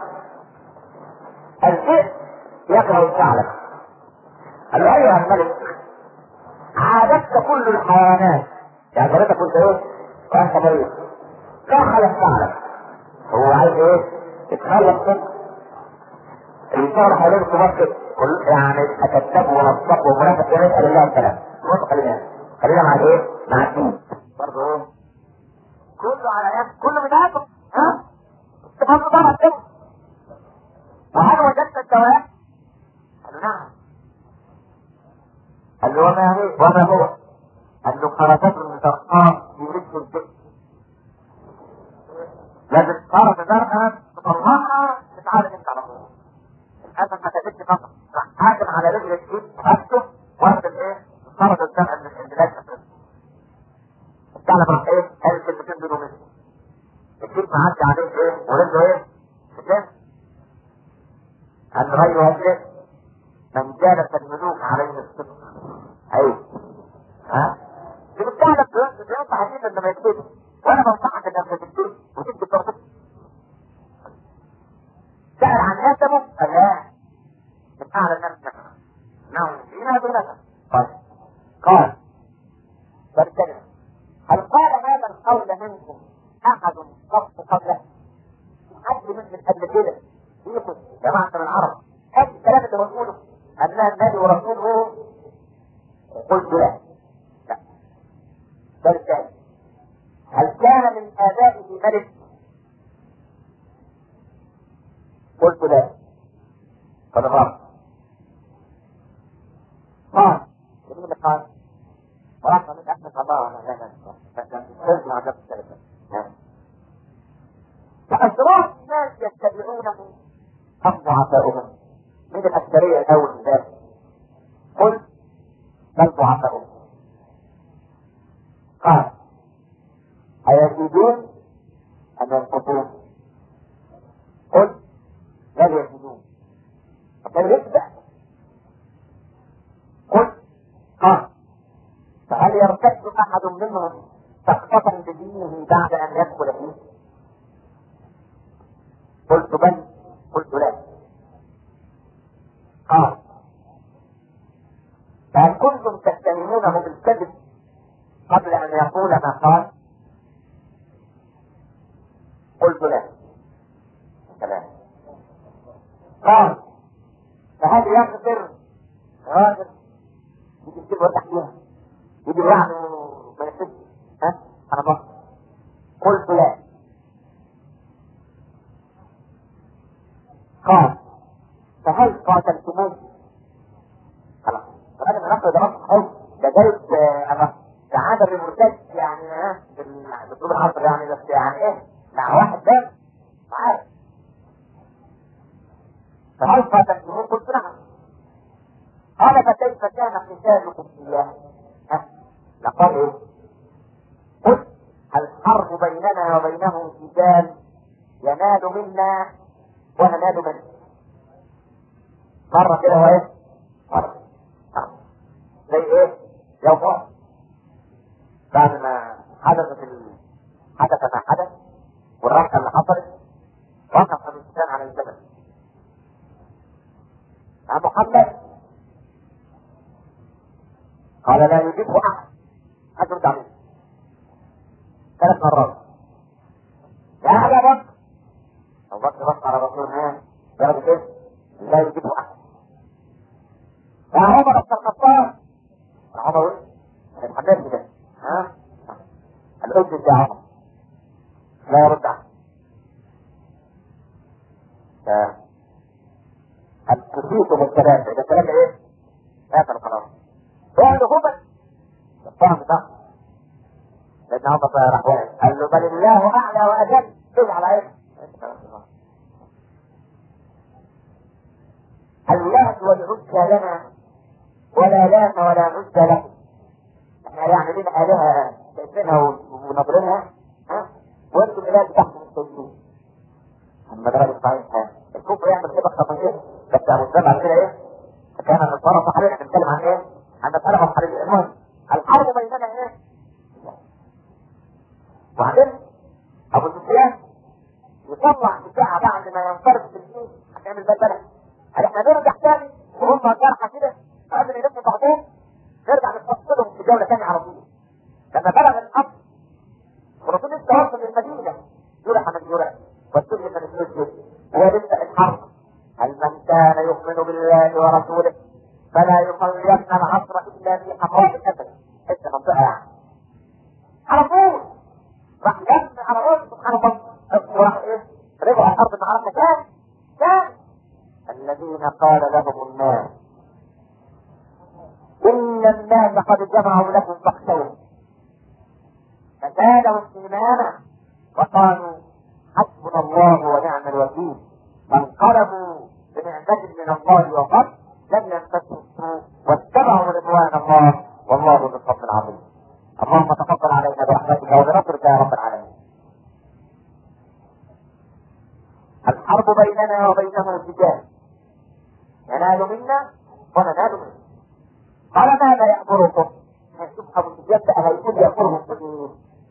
الذئب يكره الثعلب قال له أيها الملك عادتك كل الحيوانات يعني حضرتك كنت ايه؟ وانت مريض دخل الثعلب هو عايز ايه؟ يتخلص منه الانسان حوالين تمثل كل يعني تكتب ونصب ومنافق ونسال الله السلام نقطة خلينا خلينا مع الايه؟ مع الدين برضه ايه؟ كله على ايه؟ كله بتاعته ها؟ تفهم طبعا كده وهل وجدت الدواء؟ قال له نعم قال له وما هي؟ وما هو؟ قال له خرجت من زرقاء في رجل الذئب لازم تعرف زرقاء تطلعها تتعالج انت على طول للاسف ما تجدش فقط راح حاكم على رجل الذئب خدته واخد الايه؟ خرج الزرقاء من البلاد الثعلب راح ايه؟ قال الكلمتين دول ومشي الذئب معدي عليه ايه؟ ورجله ايه؟ شتان قال غير هذه من جالس الملوك عليه الصدق ايوه ها دي بتعلم بينصح حديث لما يكتب وانا بنصحك انك تكتب وتكتب برضه سأل عن نسبه قال لا من اعلى الناس نسبه نعم فينا بنسب قال قال فارتجع هل قال هذا القول منكم احد قط قبله حد من من قبل كده فيكم جماعة من العرب هذا الكلام اللي بنقوله أنها النبي ورسوله قلت لا لا بل كان هل كان من آبائه ملك؟ قلت لا قد غلط قال مين اللي قال؟ ورحمة من أحمد الله أنا لا لا لا عجبت الثلاثة فأشراف الناس يتبعونه أم ضعفاؤهم من الأكثرية الأول من ذلك قل بل ضعفاؤهم قال أيزيدون أم ينقصون قل بل يزيدون فكان يتبع قل قال فهل يرتد أحد منهم سقطة بدينه بعد أن يدخل فيه قلت بل قلت لا قال فهل كنتم تتهمونه بالكذب قبل ان يقول ما قال قلت لا كلام قال فهل يغفر غادر يجي يكتب ولا فيها يجي يعني ما يكتبش ها انا بقى قلت لا قال فهل قاتلتموه؟ خلاص الراجل نفسه ده نص حلو ده جايب انا ده عدم المرتد يعني ها بطول العصر يعني بس يعني ايه مع واحد ده معاك فهل قاتلتموه؟ قلت نعم قال فكيف كان قتالكم اياه؟ ها لقد ايه؟ قلت الحرب بيننا وبينهم قتال ينال منا وننال منه مرة كده هو ايه؟ مرة زي ايه؟ يوم احد بعد ما حدثت ال... حدث ما حدث والركعة اللي حصلت وقف الإنسان على الجبل عم محمد قال لا يجيبه احد حد رد عليه ثلاث مرات يا ابا بكر ابو بكر بص على رسول الله درجه ايه؟ لا يجيبه احد يا عمر بن الخطاب يا عمر ايه؟ الحاجات كده ها؟ الأجل يا عمر لا يرد عنه الكسوف بالثلاثة إذا الثلاثة إيه؟ آخر خلاص بعد هبل الفهم ده لأن عمر راح واقف قال له بل الله أعلى وأجل تجعل على اللات والعزى لنا ولا لات ولا عزى لكم احنا يعني لنا آلهة شايفينها ونظرينها ها وانتم الآن تحت مستويين اما ده راجل صحيح الكفر يعمل كده خطيئة بس ابو الزبع كده ايه كان النصارى صحيح بنتكلم عن ايه عن مسألة مصحرية المهم الحرب بيننا ايه وبعدين ابو سفيان يطلع بتاعه بعد ما ينفرد في الدين هتعمل بلبله هل احنا نرجع تاني وهم جرحى كده قبل يلفوا بعضهم نرجع نفصلهم في جوله ثانيه على طول لما بلغ الامر والرسول لسه وصل للمدينه جرح من جرح والسجن من السجن ولسه الحرب هل من كان يؤمن بالله ورسوله فلا يصلين العصر الا في حمراء الاسد حته منطقه يعني على طول راح لم على رؤوس سبحان الله وراح ايه رجع الارض المعركه كان كان الذين قال لهم الناس ان الناس قد جمعوا لكم فاخشوهم فزادوا ايمانا وقالوا حسبنا الله ونعم الوكيل فانقلبوا بنعمة من الله وفضل لم يمسسهم السوء واتبعوا رضوان الله والله ذو الفضل العظيم اللهم تفضل علينا برحمتك وبنصرك يا رب العالمين الحرب بيننا وبينهم سجال ينال منا وننال منه قال ماذا يأمركم؟ شوف ابو سفيان بقى هيقول يأمرهم بايه؟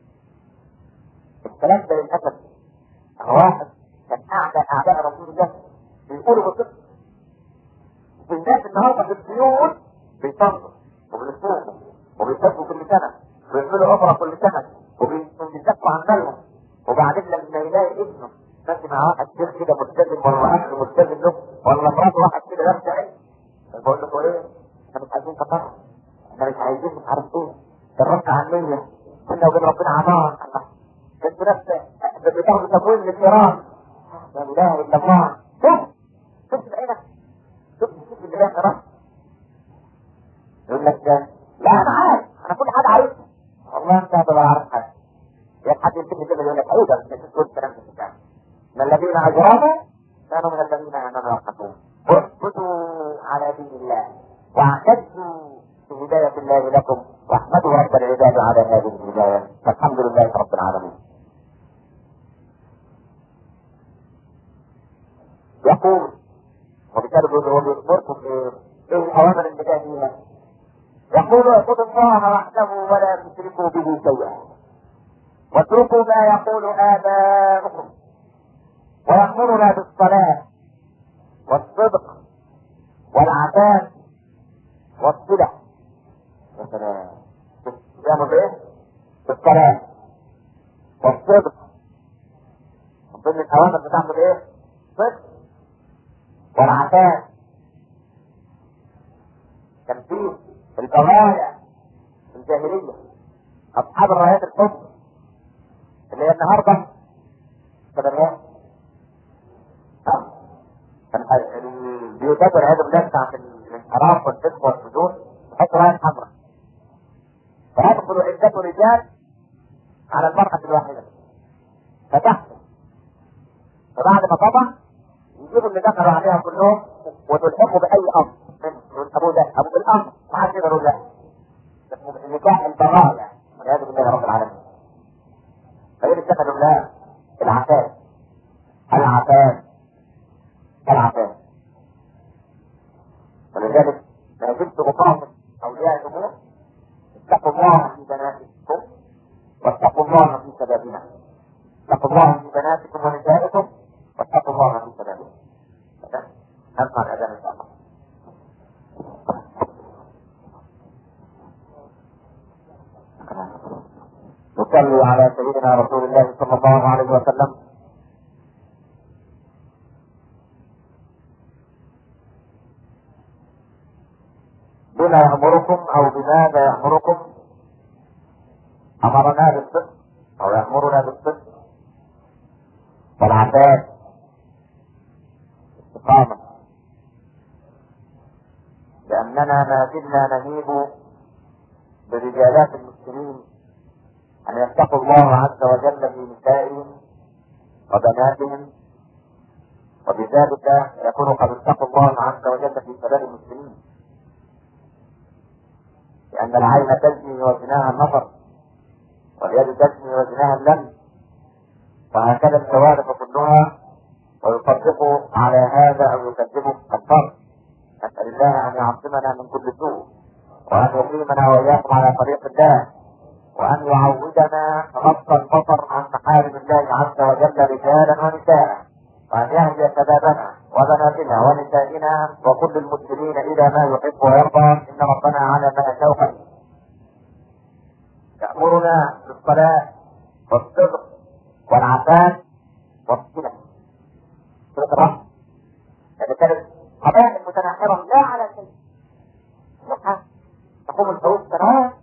الكلام ده للاسف واحد كان اعداء اعداء رسول الله بيقولوا بالصدق والناس النهارده في البيوت بيصلوا وبيصوموا وبيصلوا كل سنه ويعملوا عمره كل سنه وبيزكوا عن مالهم وبعدين لما يلاقي ابنه ماشي مع واحد شيخ كده ملتزم ولا اخر ملتزم له ولا مراته واحد كده لابسه عين بقول له ايه؟ احنا مش عايزين تفرق احنا مش عايزين مش عارف ايه الرد عنية كنا وبين ربنا عمار الله انتوا نفس بتاخدوا تمويل للإيران لا اله الا الله شوف شوف بعينك شوف شوف اللي جاي إيران يقول لك ده لا انا عارف انا كل حاجه عارفها والله انت هتبقى عارف حاجه يا حد يمسكني كده يقول لك عيوبا مش تقول الكلام ده بتاعك ان الذين اجرموا كانوا من الذين امنوا يضحكون اثبتوا على دين الله واعتزوا بهداية الله لكم واحمدوا رب العباد على هذه الهداية فالحمد لله رب العالمين يقول وبالتالي هو بيخبركم ايه ايه الاوامر اللي جايه فيها يقول اعبدوا الله وحده ولا تشركوا به شيئا واتركوا ما يقول اباؤكم ويأمرنا بالصلاة والصدق والعفاف والصلة يا سلام يعمل ايه؟ بالصلاة والصدق من ضمن الأوامر بتعمل ايه؟ صدق والعفاف كان في البغايا في الجاهلية أصحاب الرايات الحب اللي هي النهارده كده البيوتات والعياذ بالله بتاعت الانحراف والفسق والفجور تحط رايه حمراء فيدخل عدة رجال على المرأة الواحدة فتحت فبعد ما طبع يجيبوا اللي دخلوا عليها كلهم وتلحقوا بأي أمر من أبو ده أبو بالأمر ما حدش يقدر يقول لا اسمه نكاح البرايا والعياذ بالله يا رب العالمين فإيه اتخذوا لا العفاف العفاف العفاف ولذلك ما زلت أطاعم أولياء الأمور اتقوا الله في بناتكم واتقوا الله في شبابنا اتقوا الله في بناتكم ونسائكم واتقوا الله في شبابنا نسمع الأذان إن شاء الله وصلوا على سيدنا رسول الله صلى الله عليه وسلم بما يأمركم أو بماذا يأمركم أمرنا بالصدق أو يأمرنا بالصدق والعفاف استقامة لأننا ما زلنا نهيب برجالات المسلمين أن يتقوا الله عز وجل في نسائهم وبناتهم وبذلك يكون قد اتقوا الله عز وجل في شباب المسلمين لأن العين تزني وزناها النظر واليد تزني وزناها اللمس وهكذا الجوارح كلها ويصدق على هذا او يكذبه الفرد نسال الله ان يعصمنا من كل سوء وان يقيمنا واياكم على طريق الله وان يعودنا غض البصر عن محارم الله عز وجل رجالا ونساء وان يهدي شبابنا وبناتنا ونسائنا وكل المسلمين الى ما يحب ويرضى ان ربنا على ما يشاء يامرنا بالصلاه والصدق والعفاف والصلة صلة الرحم يعني كانت قبائل متناحرة لا على شيء لا تقوم الحروب سنوات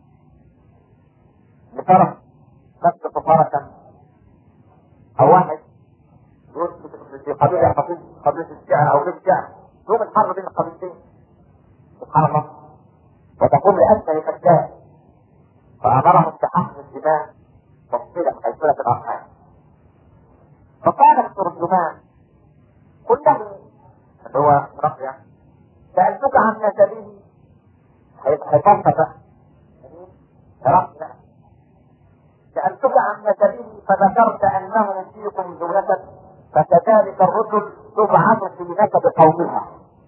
لطرف نفس فرسا أو واحد يقول في قبيلة قبيلة قبيلة الشعر أو غير الشعر يوم الحرب بين القبيلتين سبحان الله وتقوم لأسفل كذاب فأمرهم بحقن الدماء والصلة أي صلة الأرحام فقال الترجمان قل له اللي هو رقية سألتك عن نسبه حفظت رقية سألتك عن نسبه فذكرت أنه فيكم ذو نسب فكذلك الرسل تبعث في نسب قومها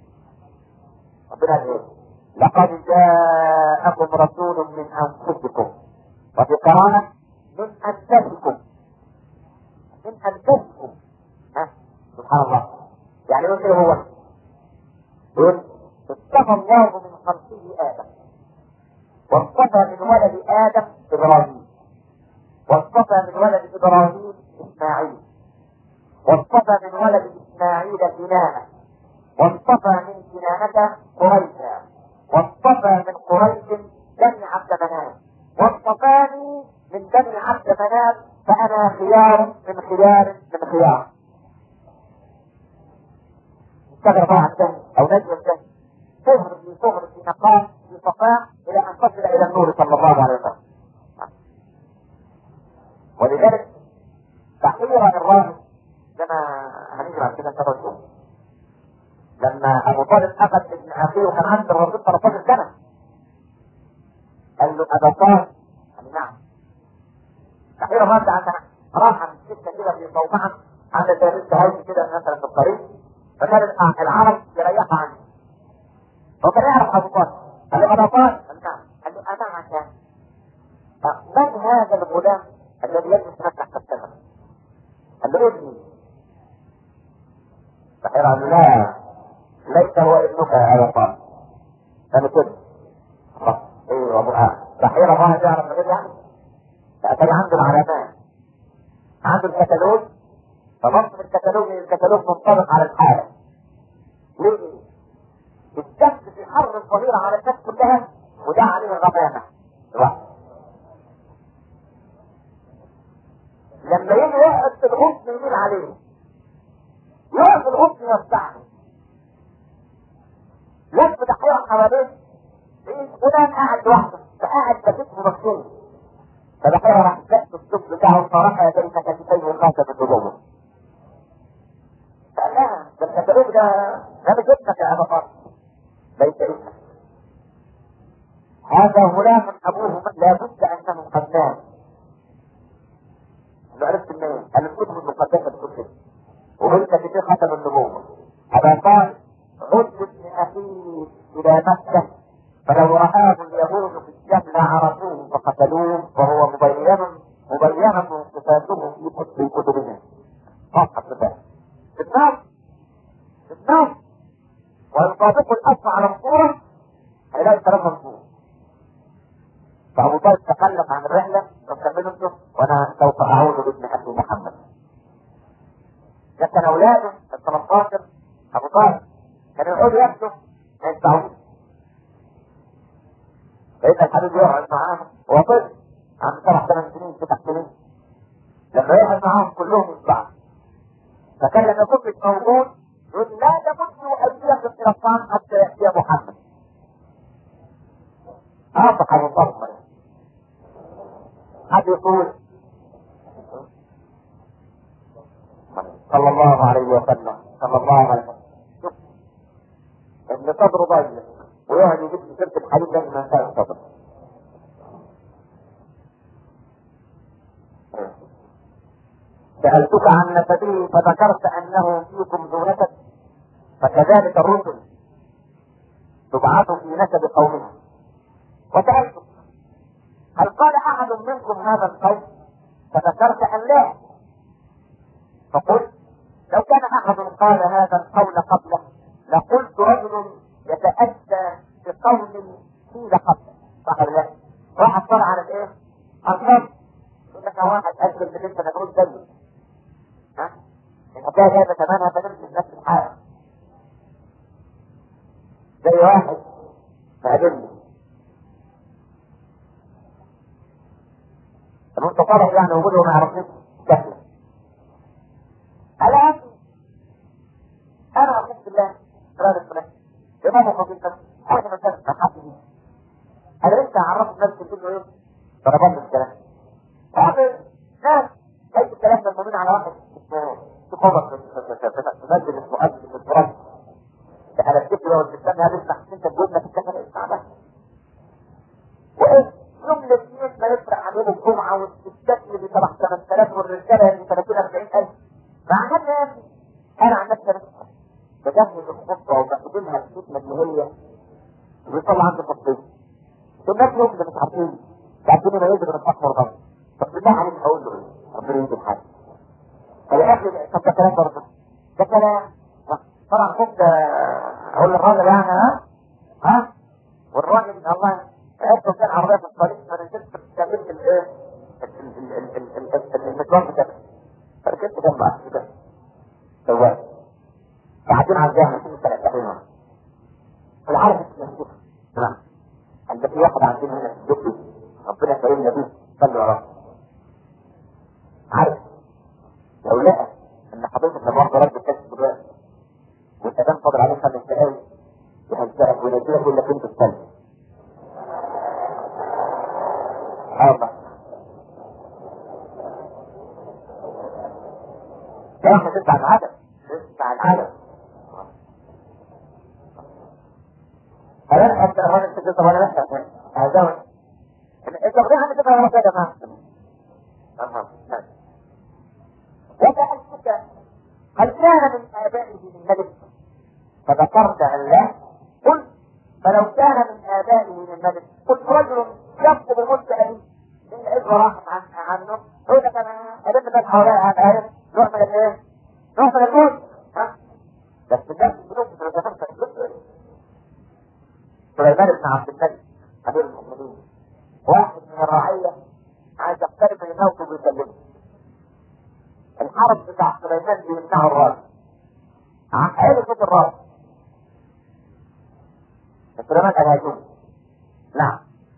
ربنا ايه لقد جاءكم رسول من أنفسكم وفي قراءة من أنفسكم من أنفسكم ها سبحان الله يعني يقول كده هو يقول اصطفى الله من خلقه آدم واصطفى من ولد آدم إبراهيم واصطفى من ولد إبراهيم إسماعيل واصطفى من ولد إسماعيل كنانة واصطفى من كنانة قريشا واصطفى من قريش بني عبد مناف واصطفاني من بني عبد مناف فأنا خيار من خيار من خيار اشتغل بقى عن أو نجم الجنة صهر في صهر في نقاء في صفاء إلى أن تصل إلى النور صلى الله عليه وسلم ولذلك تحقير الراهب كما هنيجي بعد كده نشوف لما ابو طالب اخذ ابن اخيه وكان عند الرسول 13 سنه قال له ابا طالب قال نعم تحقير الراهب ده عندنا راح عند سكه كده في صومعه عند تلاميذ هاي كده مثلا في الطريق فكان العرب يريحوا عنه هو كان يعرف ابو طالب قال له ابا طالب قال نعم قال له انا عشان من هذا الغلام الذي يجلس لك تحت الشجره قال له ابني فقال له لا ليس هو ابنك يا ابا طالب انا كده ايه ابو صحيح الله يعرف غير يعني فكان عنده العلامات عنده الكتالوج فبص في الكتالوج الكتالوج منطبق على الحاله ليه؟ الشمس في حر الظهيرة على الناس كلها وده عليه الغمامة لوحده لما يجي يقعد في الغصن يميل عليه يقعد في الغصن يفتحه لف دحيرة حواليه فلان قاعد لوحده فقاعد بكتفه مكسور فدحيرة راح تكتب الصوت بتاعه فرفع بين كتفيه وخاصة بالنجوم قال لا ده الكتالوج ده ده مش ابنك يا ابا فاطمه ليس ابنك هذا غلام ابوه لابد انه قد مات انا عرفت منين؟ قال الكتب المقدسه بتقول كده وانت في ختم النبوه ابا قال عد ابن اخيه الى مكه فلو رآه اليهود في الشام لعرفوه فقتلوه وهو مبين مبينة صفاته في كتبهم فقط بذلك في النار في النار ويطابق الأصل على الصورة هيلاقي ثلاثة صور فأبو طالب تخلف عن الرحلة وكملوا انتم وانا سوف اعود بابن ابي محمد لكن اولاده ال 13 ابو طالب كانوا يقعدوا يبكوا ما ينفعوش فإذا الحبيب يقعد معاهم هو طفل عنده سبع ثمان سنين تسع سنين لما يقعد معاهم كلهم يتبعوا فكان لما يكون مش موجود يقول لا تمدوا ايديكم الى الطعام حتى ياتي محمد اعطق عن الضرب حد يقول صلى الله عليه وسلم صلى الله عليه وسلم شوف ابن صدره ضيق ويقعد يجيب لي سيره الحديث ده من منشأ الصدر سألتك عن نسبه فذكرت أنه فيكم ذو نسب فكذلك الرسل تبعث في نسب قومها وسألتك هل قال أحد منكم هذا القول فذكرت أن لا فقلت لو كان أحد قال هذا القول قبله لقلت رجل يتأتى بقول قيل قبله صح ولا لا؟ واحد طلع على الايه؟ القول يقول لك واحد أجل اللي انت نقول زيه ها؟ الحكاية جايبة ثمنها فنمشي في نفس الحالة زي واحد فقابلني طب انت طالع يعني وجوده ما يعرفنيش سهلة على أخي أنا أقسم بالله راجل فلان إمام خطيب أنا ما كانت أحد أنا لسه عرفت نفسي كله إيه ضربات الكلام وعمل ناس ليس الكلام ده مبني على واحد تقوم في مسجد اسمه أجل من التراب انا الفكرة والإسلام هذا اسمع انت الجملة في الكفر اسمع بس وايه يوم الاثنين ما يفرق عليهم الجمعة والستات اللي بيطلع 8000 والرجالة اللي 30 40000 مع هذا انا عن نفسي انا بجهز الخطة وبقدمها الفتنة اللي هي بيطلع عندي خطين الناس يوم اللي مش عارفين تعرفين ما يجري من اكبر ضغط طب بالله عليك اقول له ايه؟ ربنا يجي الحاجة فالاخر طب ده كلام برضه ده كلام طبعا كنت اقول للراجل يعني ها ها والراجل ان الله عرفت كان عربيه في الطريق فانا نزلت كملت الايه المشوار بتاعي فركبت جنب كده سواق قاعدين على الجامع في ثلاث دقيقة العربي مسكوت تمام عند في واحد عندنا هنا في الدكتور ربنا يكرمنا بيه صلي وراه عارف لو لقى ان حضرتك لما واحد رد الكشف دلوقتي والأذان فاضل عليه خمس دقايق يهزئك وينزلك يقول لك انت الثلج. الله ده احنا تدفع العدد تدفع العدد فلا انت الراجل تجي طب انا لسه هذا انت واخدين عندي كده ولا كده يا جماعه تمام وسألتك هل كان من آبائه من ملك فذكرت أن لا قلت فلو كان من آبائه من ملك قلت رجل يفقد ملك أبيه إن إذا راح عن عنه هو ده كان أبن الناس حواليه عن آية نوع من الإيه؟ نوع من الموت ها؟ بس الناس بنوك ذكرت سليمان بن عبد الملك أمير المؤمنين واحد من الرعية عايز يقترب من الموت ويكلمه الحرب بتاع سليمان بيمنعه الراجل عقل صوت الراس سليمان قال هاتون نعم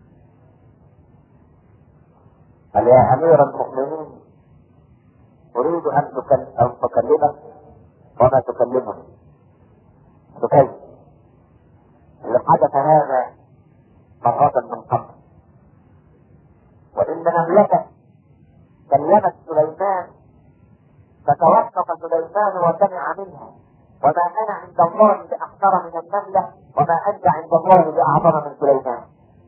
قال يا امير المؤمنين اريد ان ان تكلمك وما تكلمني بكيف اللي حدث هذا مرة من قبل وان مملكة كلمت سليمان فتوقف سليمان وسمع منها وما انا عند الله باحقر من النمله وما انت عند الله باعظم من سليمان.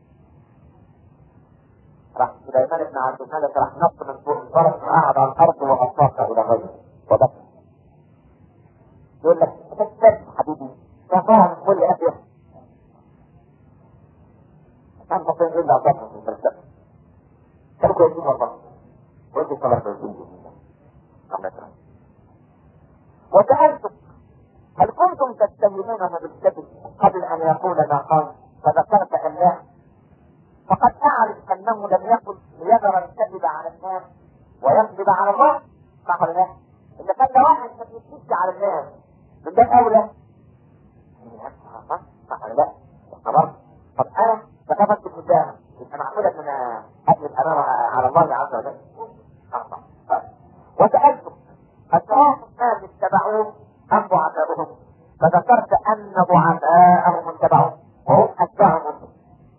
راح سليمان بن عبد الملك راح نط من فوق الفرس وقعد على الارض واصاق الى غيره وبكى. يقول لك تكتب حبيبي كفاها من كل ابيض. كان بطين الا ضرب في الفلسفه. كانوا كويسين والله. وانت صلاه الدين وسألتك هل كنتم تتهمونه بالكذب قبل ان يقول ما قال فذكرت ان لا فقد اعرف انه لم يقل ليذر الكذب على الناس اتبعوه وهم اتباع مسلم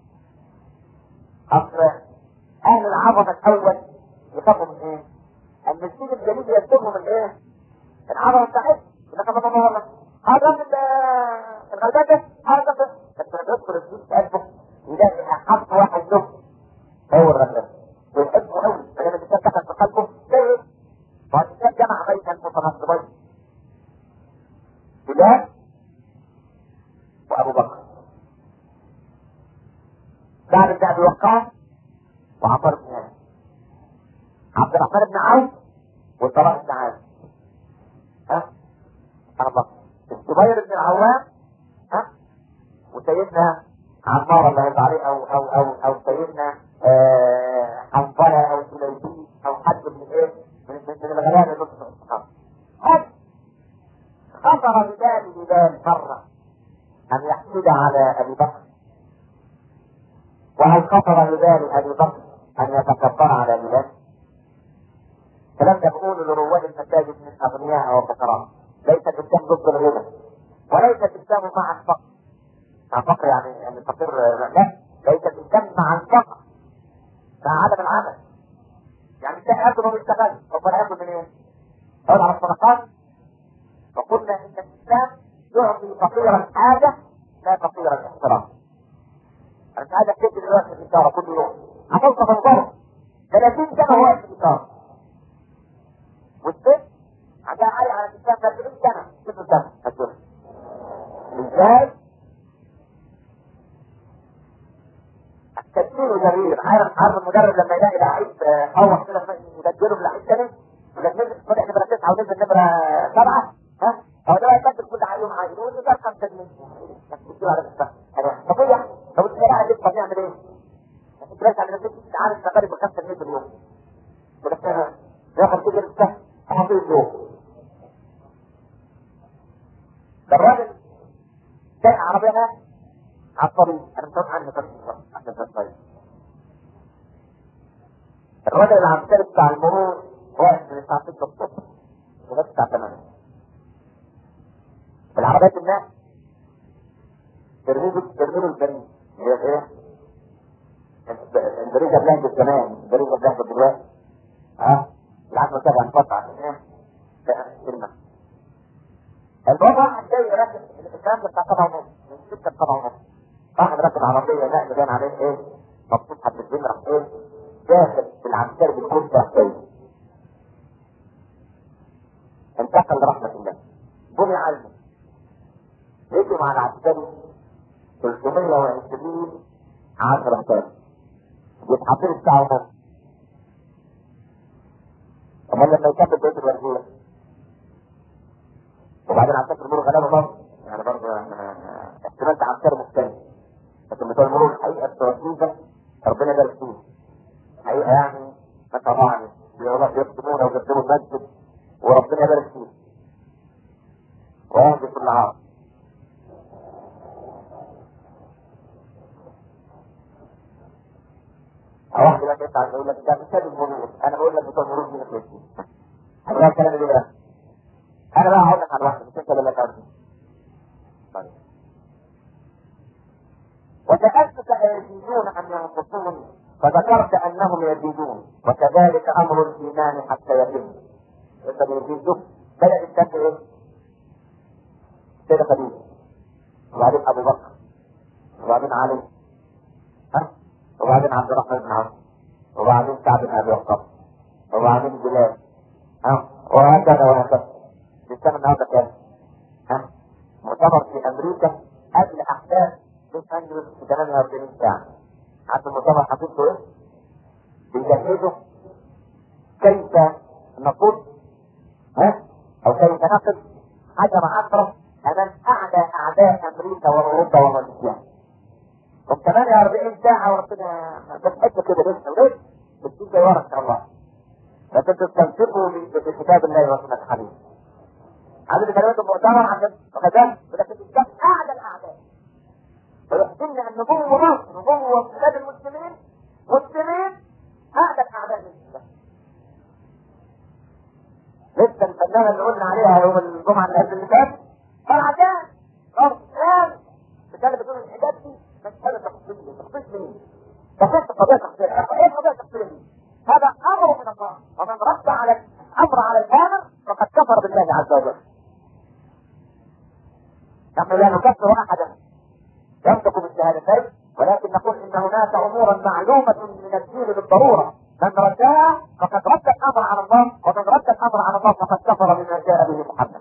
اصل اهل العظمه الاول يخافوا من ايه؟ ان السيد الجليل يكتبهم من ايه؟ العظمه بتاعتهم لكن ما الله هذا الغلبان ده هذا ده بس لما يدخل السيد في قلبه يلاقي حق واحد له هو الغلبان ويحبه قوي فلما الانسان دخل في قلبه زي ايه؟ فالانسان جمع بين المتنصبين بلال وابو بكر بعد بن ابي وقاص وعمر بن هاني عبد الرحمن بن عوف والبراء بن عازب ها أربعة الزبير بن العوام ها وسيدنا عمار الله يرضى عليه او او او او سيدنا آه، حنظله او سليبي او حد من ايه من من من الغلابه اللي نصف الصحابه هذا خطر ببال بلال مرة أن يحسد على أبي بكر وهل خطر ببال أبي بكر أن يتكبر على بلال فلم يقولوا لرواد المساجد من أغنياء وفقراء ليس الإسلام ضد الغنى وليس الإسلام مع الفقر مع الفقر يعني يعني الفقير لا ليس الإسلام مع الفقر مع عدم العمل يعني انت ياكل وما بيشتغلش ربنا ياكل من ايه؟ يقعد على الصدقات وقلنا ان الاسلام يعطي فقيرا حاجه لا فقيرا احترام. انا مش عايزك تدي دلوقتي في الاشاره كل يوم هتوصل تنظره 30 سنه هو واقف في الاشاره والست عندها عالي على الاسلام 40 سنه 6 سنه هتقول ازاي؟ التدبير جميل عارف عارف المدرب لما يلاقي لعيب خوف كده يبدله بلعيب تاني يبقى نزل طلع نمره تسعه ونزل نمره سبعه ها هو ده يبدل كل يوم عادي يقول ده كم تدمين بتديله على الاسلام طبيعي لو انت قاعد طب نعمل ايه؟ انت بس على نفسك عارف تقريبا 5 جنيه في اليوم يقول لك ياخد كده السهم انا في اليوم ده الراجل سايق عربيه ناس على الطريق انا مش عنه طريق عشان الطريق الراجل العسكري بتاع المرور واقف من الساعه 6 الصبح لغايه الساعه 8 العربيات الناس ترميله ترميله البريد هي ايه؟ البريد بلهجة زمان البريد بلهجة دلوقتي ها العشرة سبعة انقطع ايه؟ كلمة الوضع جاي راكب الكلام ده بتاع سبعة ونص من ستة لسبعة ونص واحد راكب عربية نقل باين عليه ايه؟ مبسوط حبتين راح ايه؟ داخل في العسكري بالكرسي راح جاي انتقل لرحمة الله بني علمه يجي مع العسكري 320 10 تاني يتحطوا الساعة ونص امال لما يكمل بيت الوزير وبعدين عسكر المرور غلابه برضه يعني برضه احتمال تعسكر مختلف لكن بتوع المرور الحقيقه التوجيه ربنا يبارك فيه حقيقه يعني ما شاء الله يعني بيخدمونا ويقدموا المسجد وربنا يبارك فيه ويهدي كل عام واحد يبقى يطلع يقول لك ده مثال المرور انا بقول لك بتوع المرور دي مش هذا الكلام اللي بقى انا بقى هقول لك على واحده مش انت اللي تعرف طيب وسألتك أيزيدون أم ينقصون فذكرت أنهم يزيدون وكذلك أمر الإيمان حتى يتم أنت يزيدون بدأ الكتاب إيه؟ سيدة خديجة وبعدين أبو بكر وبعدين علي ها وبعدين عبد الرحمن بن عوف وبعدين سعد بن ابي وقاص وبعدين بلال ها وهكذا وهكذا السنه النهارده كام؟ ها مؤتمر في امريكا قبل احداث لوس انجلوس في 48 ساعه عارف المؤتمر حقيقته ايه؟ بيجهزوا كيف نقول ها او كيف نقف حجر عشرة امام اعلى اعداء امريكا واوروبا وروسيا طب 48 ساعة وربنا بتحب كده لسه ولسه بتجيب زي ورا ان شاء الله لكن تستنفقوا بكتاب الله ورسوله الحبيب عدد كلمات المؤتمر عشان غدا ولكن بالذات اعلى الاعداء ويحسن ان نبوة مصر نبوة بلاد المسلمين مسلمين اعلى الاعداء للاسلام لسه الفنانة اللي قلنا عليها يوم الجمعة اللي قبل اللي فات فرعتان فرعتان بتتكلم بتقول دي مساله تخصيصيه تخصيص مين؟ تخص قضيه شخصيه ايه قضيه شخصيه هذا امر من الله ومن رد على الامر على الامر فقد كفر بالله عز وجل نحن لا نكفر احدا ينطق بالشهادتين ولكن نقول ان هناك امورا معلومه من الدين بالضروره من ردها فقد رد الامر على الله ومن رد الامر على الله فقد كفر بما جاء به محمد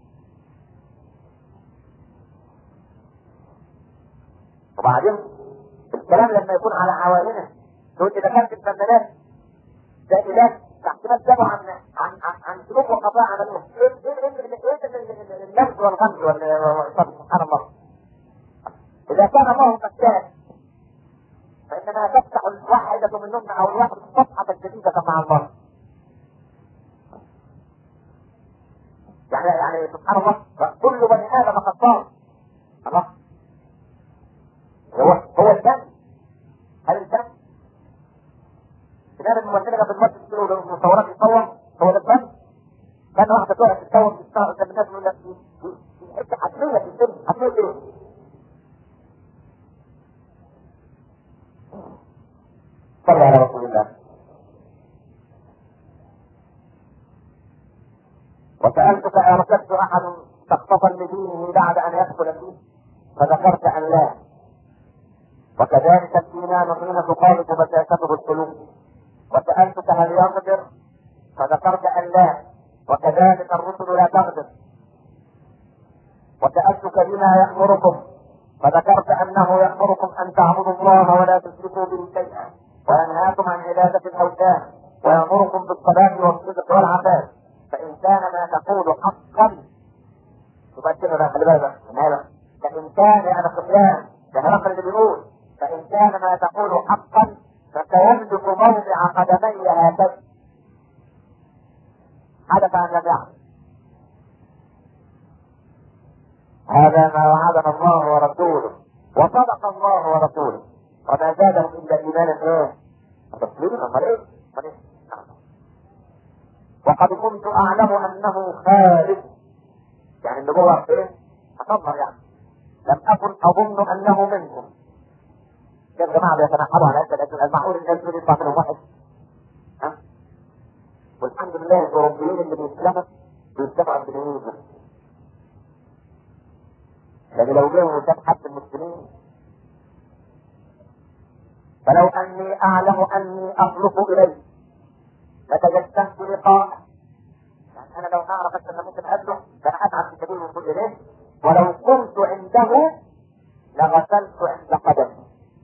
وبعدين الكلام لما يكون على عوائلنا تقول اذا كانت الفنانات دائلات تحكيمات جابوا عن عن عن, عن سلوك وقضاء عملوه ايه ايه ايه اللمس والغمز سبحان الله اذا كان الله قد فانما تفتح الواحدة منهن او الواحد صفحة جديدة مع الله يعني يعني سبحان الله كل بني ادم خطاء الله هو هو الدم هل الدم كتاب الممثلة في المسجد تقول المصورات يتصور هو ده الدم كان واحدة تقعد تتصور قدام الناس يقول لك دي حتة حتمية في الدم حتمية ايه؟ صلى على رسول الله وسألتك أركبت أحد تخطفا لدينه بعد أن يدخل فيه فذكرت أن لا وكذلك الإيمان حين تقارب بشاشته القلوب وسألتك هل يغدر فذكرت أن لا وكذلك الرسل لا تغدر وسألتك بما يأمركم فذكرت أنه يأمركم أن تعبدوا الله ولا تشركوا به شيئا وينهاكم عن عبادة الأوثان ويأمركم بالصلاة والصدق والعفاف فإن كان ما تقول حقا تبشر ده خلي بالك فإن كان يعني خفيان ده هرقل اللي بيقول فإن كان ما تقول حقا فسيملك موضع قدمي هاتين حدث أن لم يحدث هذا ما وعدنا الله ورسوله وصدق الله ورسوله وما زادهم الا ايمانا ايه؟ تسليما امال ايه؟ وقد كنت اعلم انه خارج يعني اللي جوه ايه؟ اصبر يعني لم اكن اظن انه منكم كيف جماعه بيتنحروا على هذا المعقول الناس دول يطلع منهم واحد ها؟ والحمد لله الاوروبيين اللي بيسلموا بيسلموا امريكيين لكن لو جاءوا قدام حد المسلمين فلو اني اعلم اني اخلص اليه لتجسمت لقاءه يعني انا لو اعرف ان ممكن اقابله كان اتعب في سبيل الوصول اليه ولو كنت عنده لغسلت عند قدمي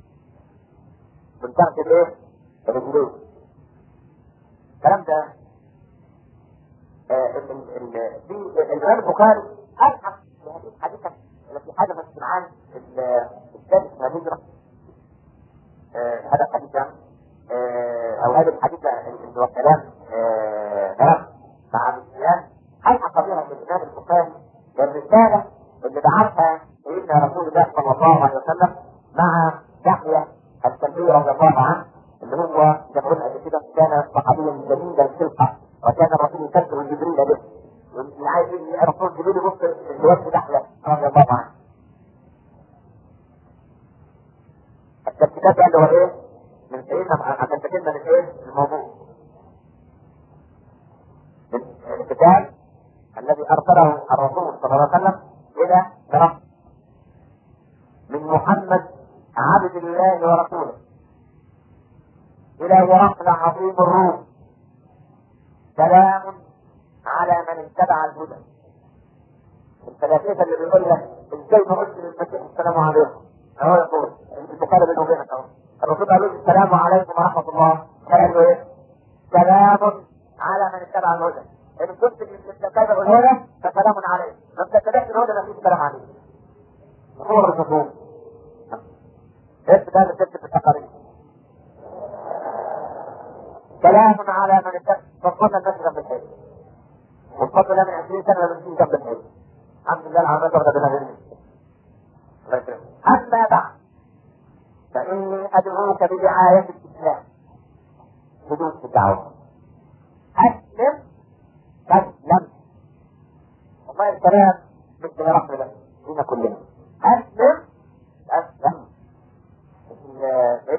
من تحت الايه؟ رجليه الكلام ده في الامام البخاري ابحث في هذه الحديثه التي حدثت في العام السادس من الهجره هذا الحديث او هذه الحديثه اللي هو كلام كلام مع الاسلام ابحث بها في الامام البخاري الرساله اللي بعثها سيدنا رسول الله صلى الله عليه وسلم مع يحيى السلمي رضي الله عنه اللي هو زي ما قلنا قبل كده كان صحابيا جميلا الخلقه وكان الرسول يكبر جبريل به واللي عايز الرسول جبريل يبص لوجه يحيى رضي الله عنه الكتاب اللي هو ايه؟ من سيدنا عشان تكلمنا من ايه؟ الموضوع الكتاب الذي ارسله الرسول صلى الله عليه وسلم الى هرقل من محمد عبد الله ورسوله الى هرقل عظيم الروم سلام على من اتبع الهدى الثلاثيه اللي بيقول لك ازاي نرد للمسيح السلام عليكم هو يقول البخاري بينه وبينك اهو الرسول قال له السلام عليكم ورحمه الله قال له ايه؟ سلام على من اتبع الهدى ان كنت تتبع الهدى فسلام عليك لم تتبعش الهدى ففي سلام عليك هو الرسول ايش ده اللي في التقارير سلام على من اتبع فصلنا الناس جنب الحيط والفضل ده من 20 سنه لما نجي جنب الحيط الحمد لله العالمين واخده بنا أما بعد فإني أدعوك بدعاية الإسلام بدون الدعوة أسلم تسلم والله الكلام مثل رفض لنا كلنا أسلم تسلم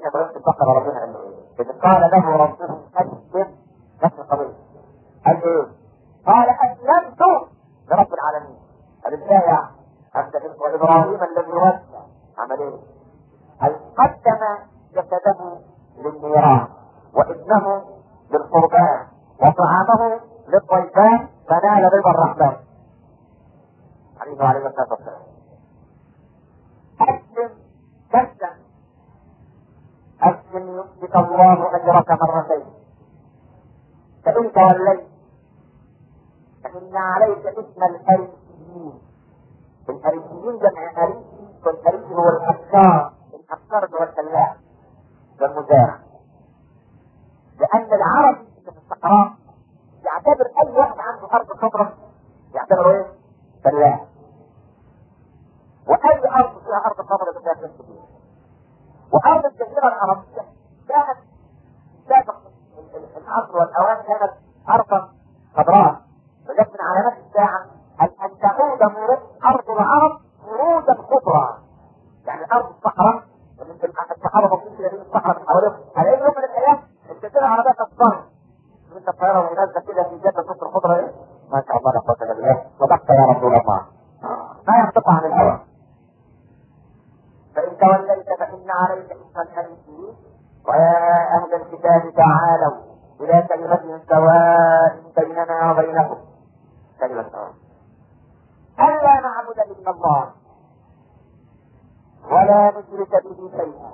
سيدنا ابراهيم في البقره ربنا قال له ايه؟ اذ قال له ربه اسلم نفس القضيه قال ايه؟ قال اسلمت لرب العالمين قال ازاي يعني؟ انت وابراهيم الذي وفى عمل ايه؟ قال قدم جسده للنيران وابنه للقربان وطعامه للضيفان فنال رضا الرحمن عليه وعليه الصلاه والسلام اسلم تسلم اسلم يؤتك الله اجرك مرتين فان توليت فان عليك اسم الاريسيين الاريسيين جمع اريسي والاريسي هو الافكار الافكار هو الفلاح والمزارع لان العرب في الصحراء يعتبر اي واحد عنده ارض خضراء يعتبره ايه؟ فلاح واي ارض فيها ارض خضراء فيها كسب وارض الجزيره العربيه كانت سابق العصر والاوان كانت ارضا خضراء وجدت من علامات الساعه ان تعود ارض العرب ورودا خضرا يعني ارض الصحراء الصحراء ممكن كده الصحراء من حواليهم على يوم من الايام الجزيره العربيه تصدر انت الطياره وهي نازله كده في جنه كفر خضره ايه؟ ما شاء الله لا قوه الا بالله صدقت يا رسول الله ما ينطق عن الهوى فان توليت فان عليك اسم الحديثين ويا اهل الكتاب تعالوا الى كلمه سواء بيننا وبينكم كلمه سواء الا نعبد الا الله ولا نشرك به شيئا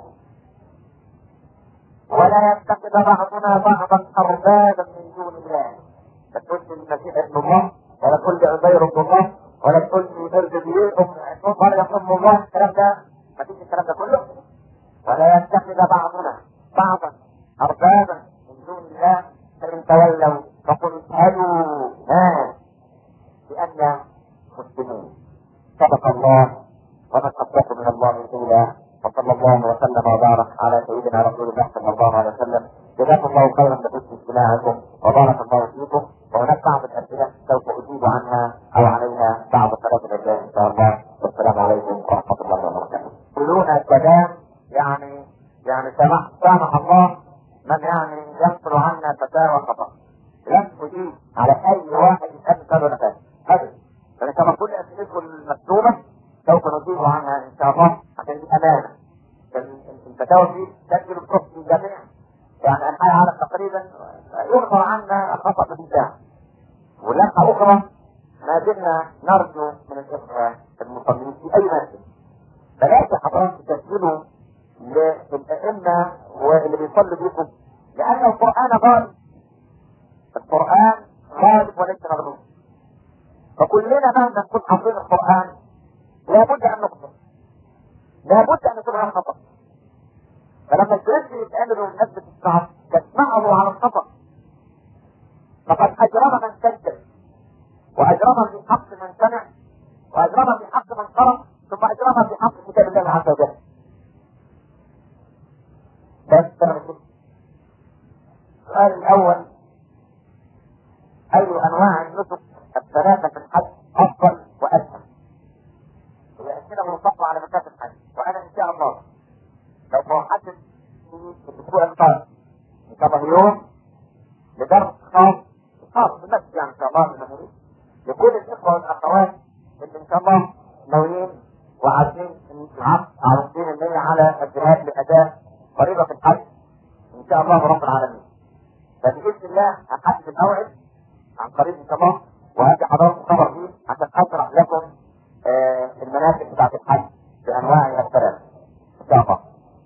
ولا يتخذ بعضنا بعضا اربابا من دون الله لا تقول المسيح ابن الله ولا تقول عزير ابن الله ولا تقول مرزبيه ام ولا ام الله الكلام ده ما فيش الكلام ده كله ولا يتخذ بعضنا بعضا اربابا من دون الله فان تولوا فقل اشهدوا ها بان مسلمون صدق الله ومن اصدق من الله قيلا وصلى الله وسلم وبارك على سيدنا رسول الله صلى الله عليه وسلم جزاكم الله خيرا بحسن استماعكم وبارك الله فيكم وهناك بعض الاسئله سوف اجيب عنها او عليها بعد صلاه العشاء ان شاء الله والسلام عليكم ورحمه الله وبركاته. يقولون الكلام يعني يعني سامح سامح الله من يعني ينقل عنا فتاوى خطا. لم اجيب على اي واحد يسالني سؤال ولا فاهم. ابدا. فان كما كل اسئلتكم المكتوبه سوف نجيب عنها ان شاء الله عشان دي امانه. الفتاوى دي تسجل الصف في جميع يعني انحاء العالم تقريبا يغفر عنا الخطا بالبتاع. ولفه اخرى ما زلنا نرجو من الاخوه المصلين في اي مسجد بلاش حضرتك تسجلوا للائمه واللي بيصلي بيكم لان القران غالب القران غالب وليس مغلوب فكلنا مهما نكون حافظين القران لابد ان نخطئ لابد ان يكون هناك خطا فلما الجريس يتعمل والناس بتسمعه تسمعه على الخطا فقد اجرم من سجل واجرم في حق من سمع واجرم في حق من قرأ ثم اجرم في حق كتاب الله عز وجل بس السؤال الاول اي انواع النسك الثلاثه في الحج افضل واسهل هي اسئله منطقه على مسافه الحج وانا ان شاء الله لو محدد في الاسبوع القادم ان شاء الله يوم لدرس خاص خاص بنفسي يعني ان شاء الله بالمسؤولين لكل الاخوه والاخوات اللي ان شاء الله ناويين وعارفين العصر عارفين ان هي على الجهاد لاداء فريضه الحج ان شاء الله رب العالمين فباذن الله هحدد الموعد عن قريب ان شاء الله وهدي حضراتكم خبر فيه عشان اشرح لكم آه المناسك بتاعت الحج بانواعها الثلاث ان شاء الله.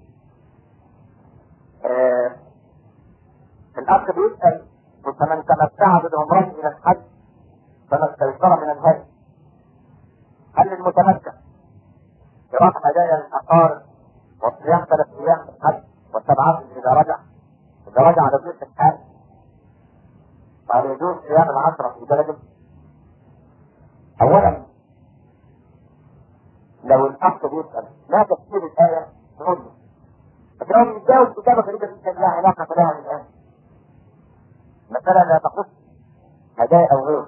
آه الاخ بيسال فمن تمتع بالعمره الى الحج فما استيسر من الهدي هل المتمتع قراءة هدايا للأقارب والصيام ثلاث أيام في الحج والسبعات إذا رجع إذا رجع لبيت الحج فهل يجوز صيام العشرة في بلده؟ أولا لو الأخ بيسأل ما تفسير الآية نقول له لكن هو بيتجاوب إجابة غريبة جدا لا علاقة لها بالآية مسألة لا تخص هدايا أو غيره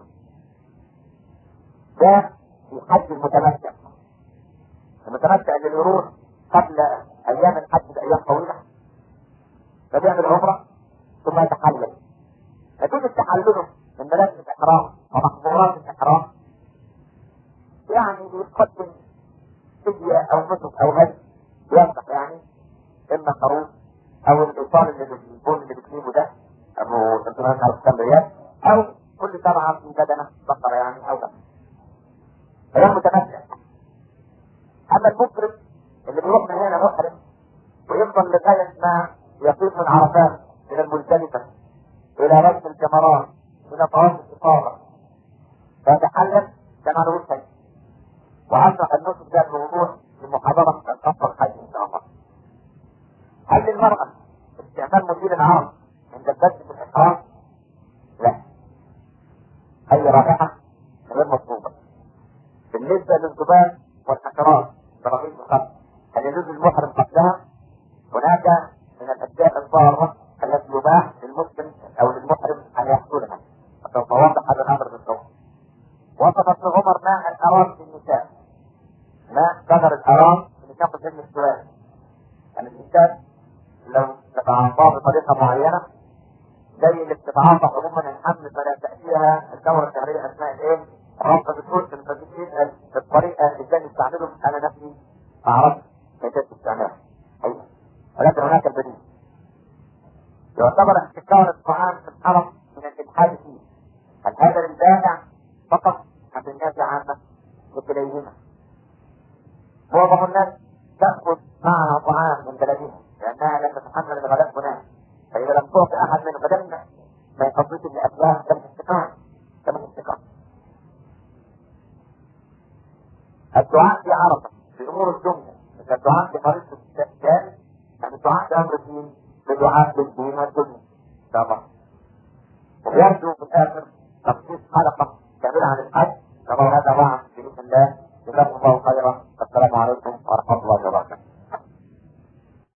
ده في حج المتمتع المتمتع اللي يروح قبل ايام الحج بايام طويله واضح يعني اما خروف او الايصال اللي بالبون اللي بتجيبه ده ابو 350 ريال او كل سبعه في بدنه بقره يعني او ده ده متمتع اما المفرد اللي بيروح من هنا محرم ويفضل لغايه ما يطير من عرفات الى المزدلفه الى رد الجمرات الى طواف الافاضه فيتحلل كما له شيء واشرح النصف ده بوضوح في محاضره القصر الحج ان شاء الله هل للمرأة استعمال مثير العرض عند البث في الإحرام؟ لا. أي رائحة غير مطلوبة. بالنسبة للذباب والحشرات برغيف الخمر هل يجوز المحرم قتلها؟ هناك من الأشياء الضارة التي يباح للمسلم أو للمحرم أن يقتلها. وسوف أوضح هذا الأمر بالصوت. وصف ابن عمر ماء الأرام في النساء. ماء قدر الأرام في نشاط سن السؤال. يعني الإنسان لو تتعاطى بطريقه معينه زي اللي بتتعاطى عموما الحمل فلا تاتيها الدوره الشهريه اثناء الايه؟ ربط بتقول الفتيين الطريقه اللي ازاي نستعمله انا نفسي اعرف كيفيه استعمالها. ايوه ولكن هناك البديل. يعتبر احتكار الطعام في الحرم من الالحاد فيه. هل هذا للبائع فقط ام للناس عامه؟ لكليهما. معظم الناس تاخذ معها طعام من بلدها لانها لم تتحمل الغلاء هناك فاذا لم تعطي احد من غدنا ما يقضيش لاكلها كم استقامه كم استقامه الدعاء في عرفه في امور الدنيا مثل الدعاء في مريض الشام يعني الدعاء في امر الدين بدعاء للدين والدنيا ان شاء الله ويرجو في الاخر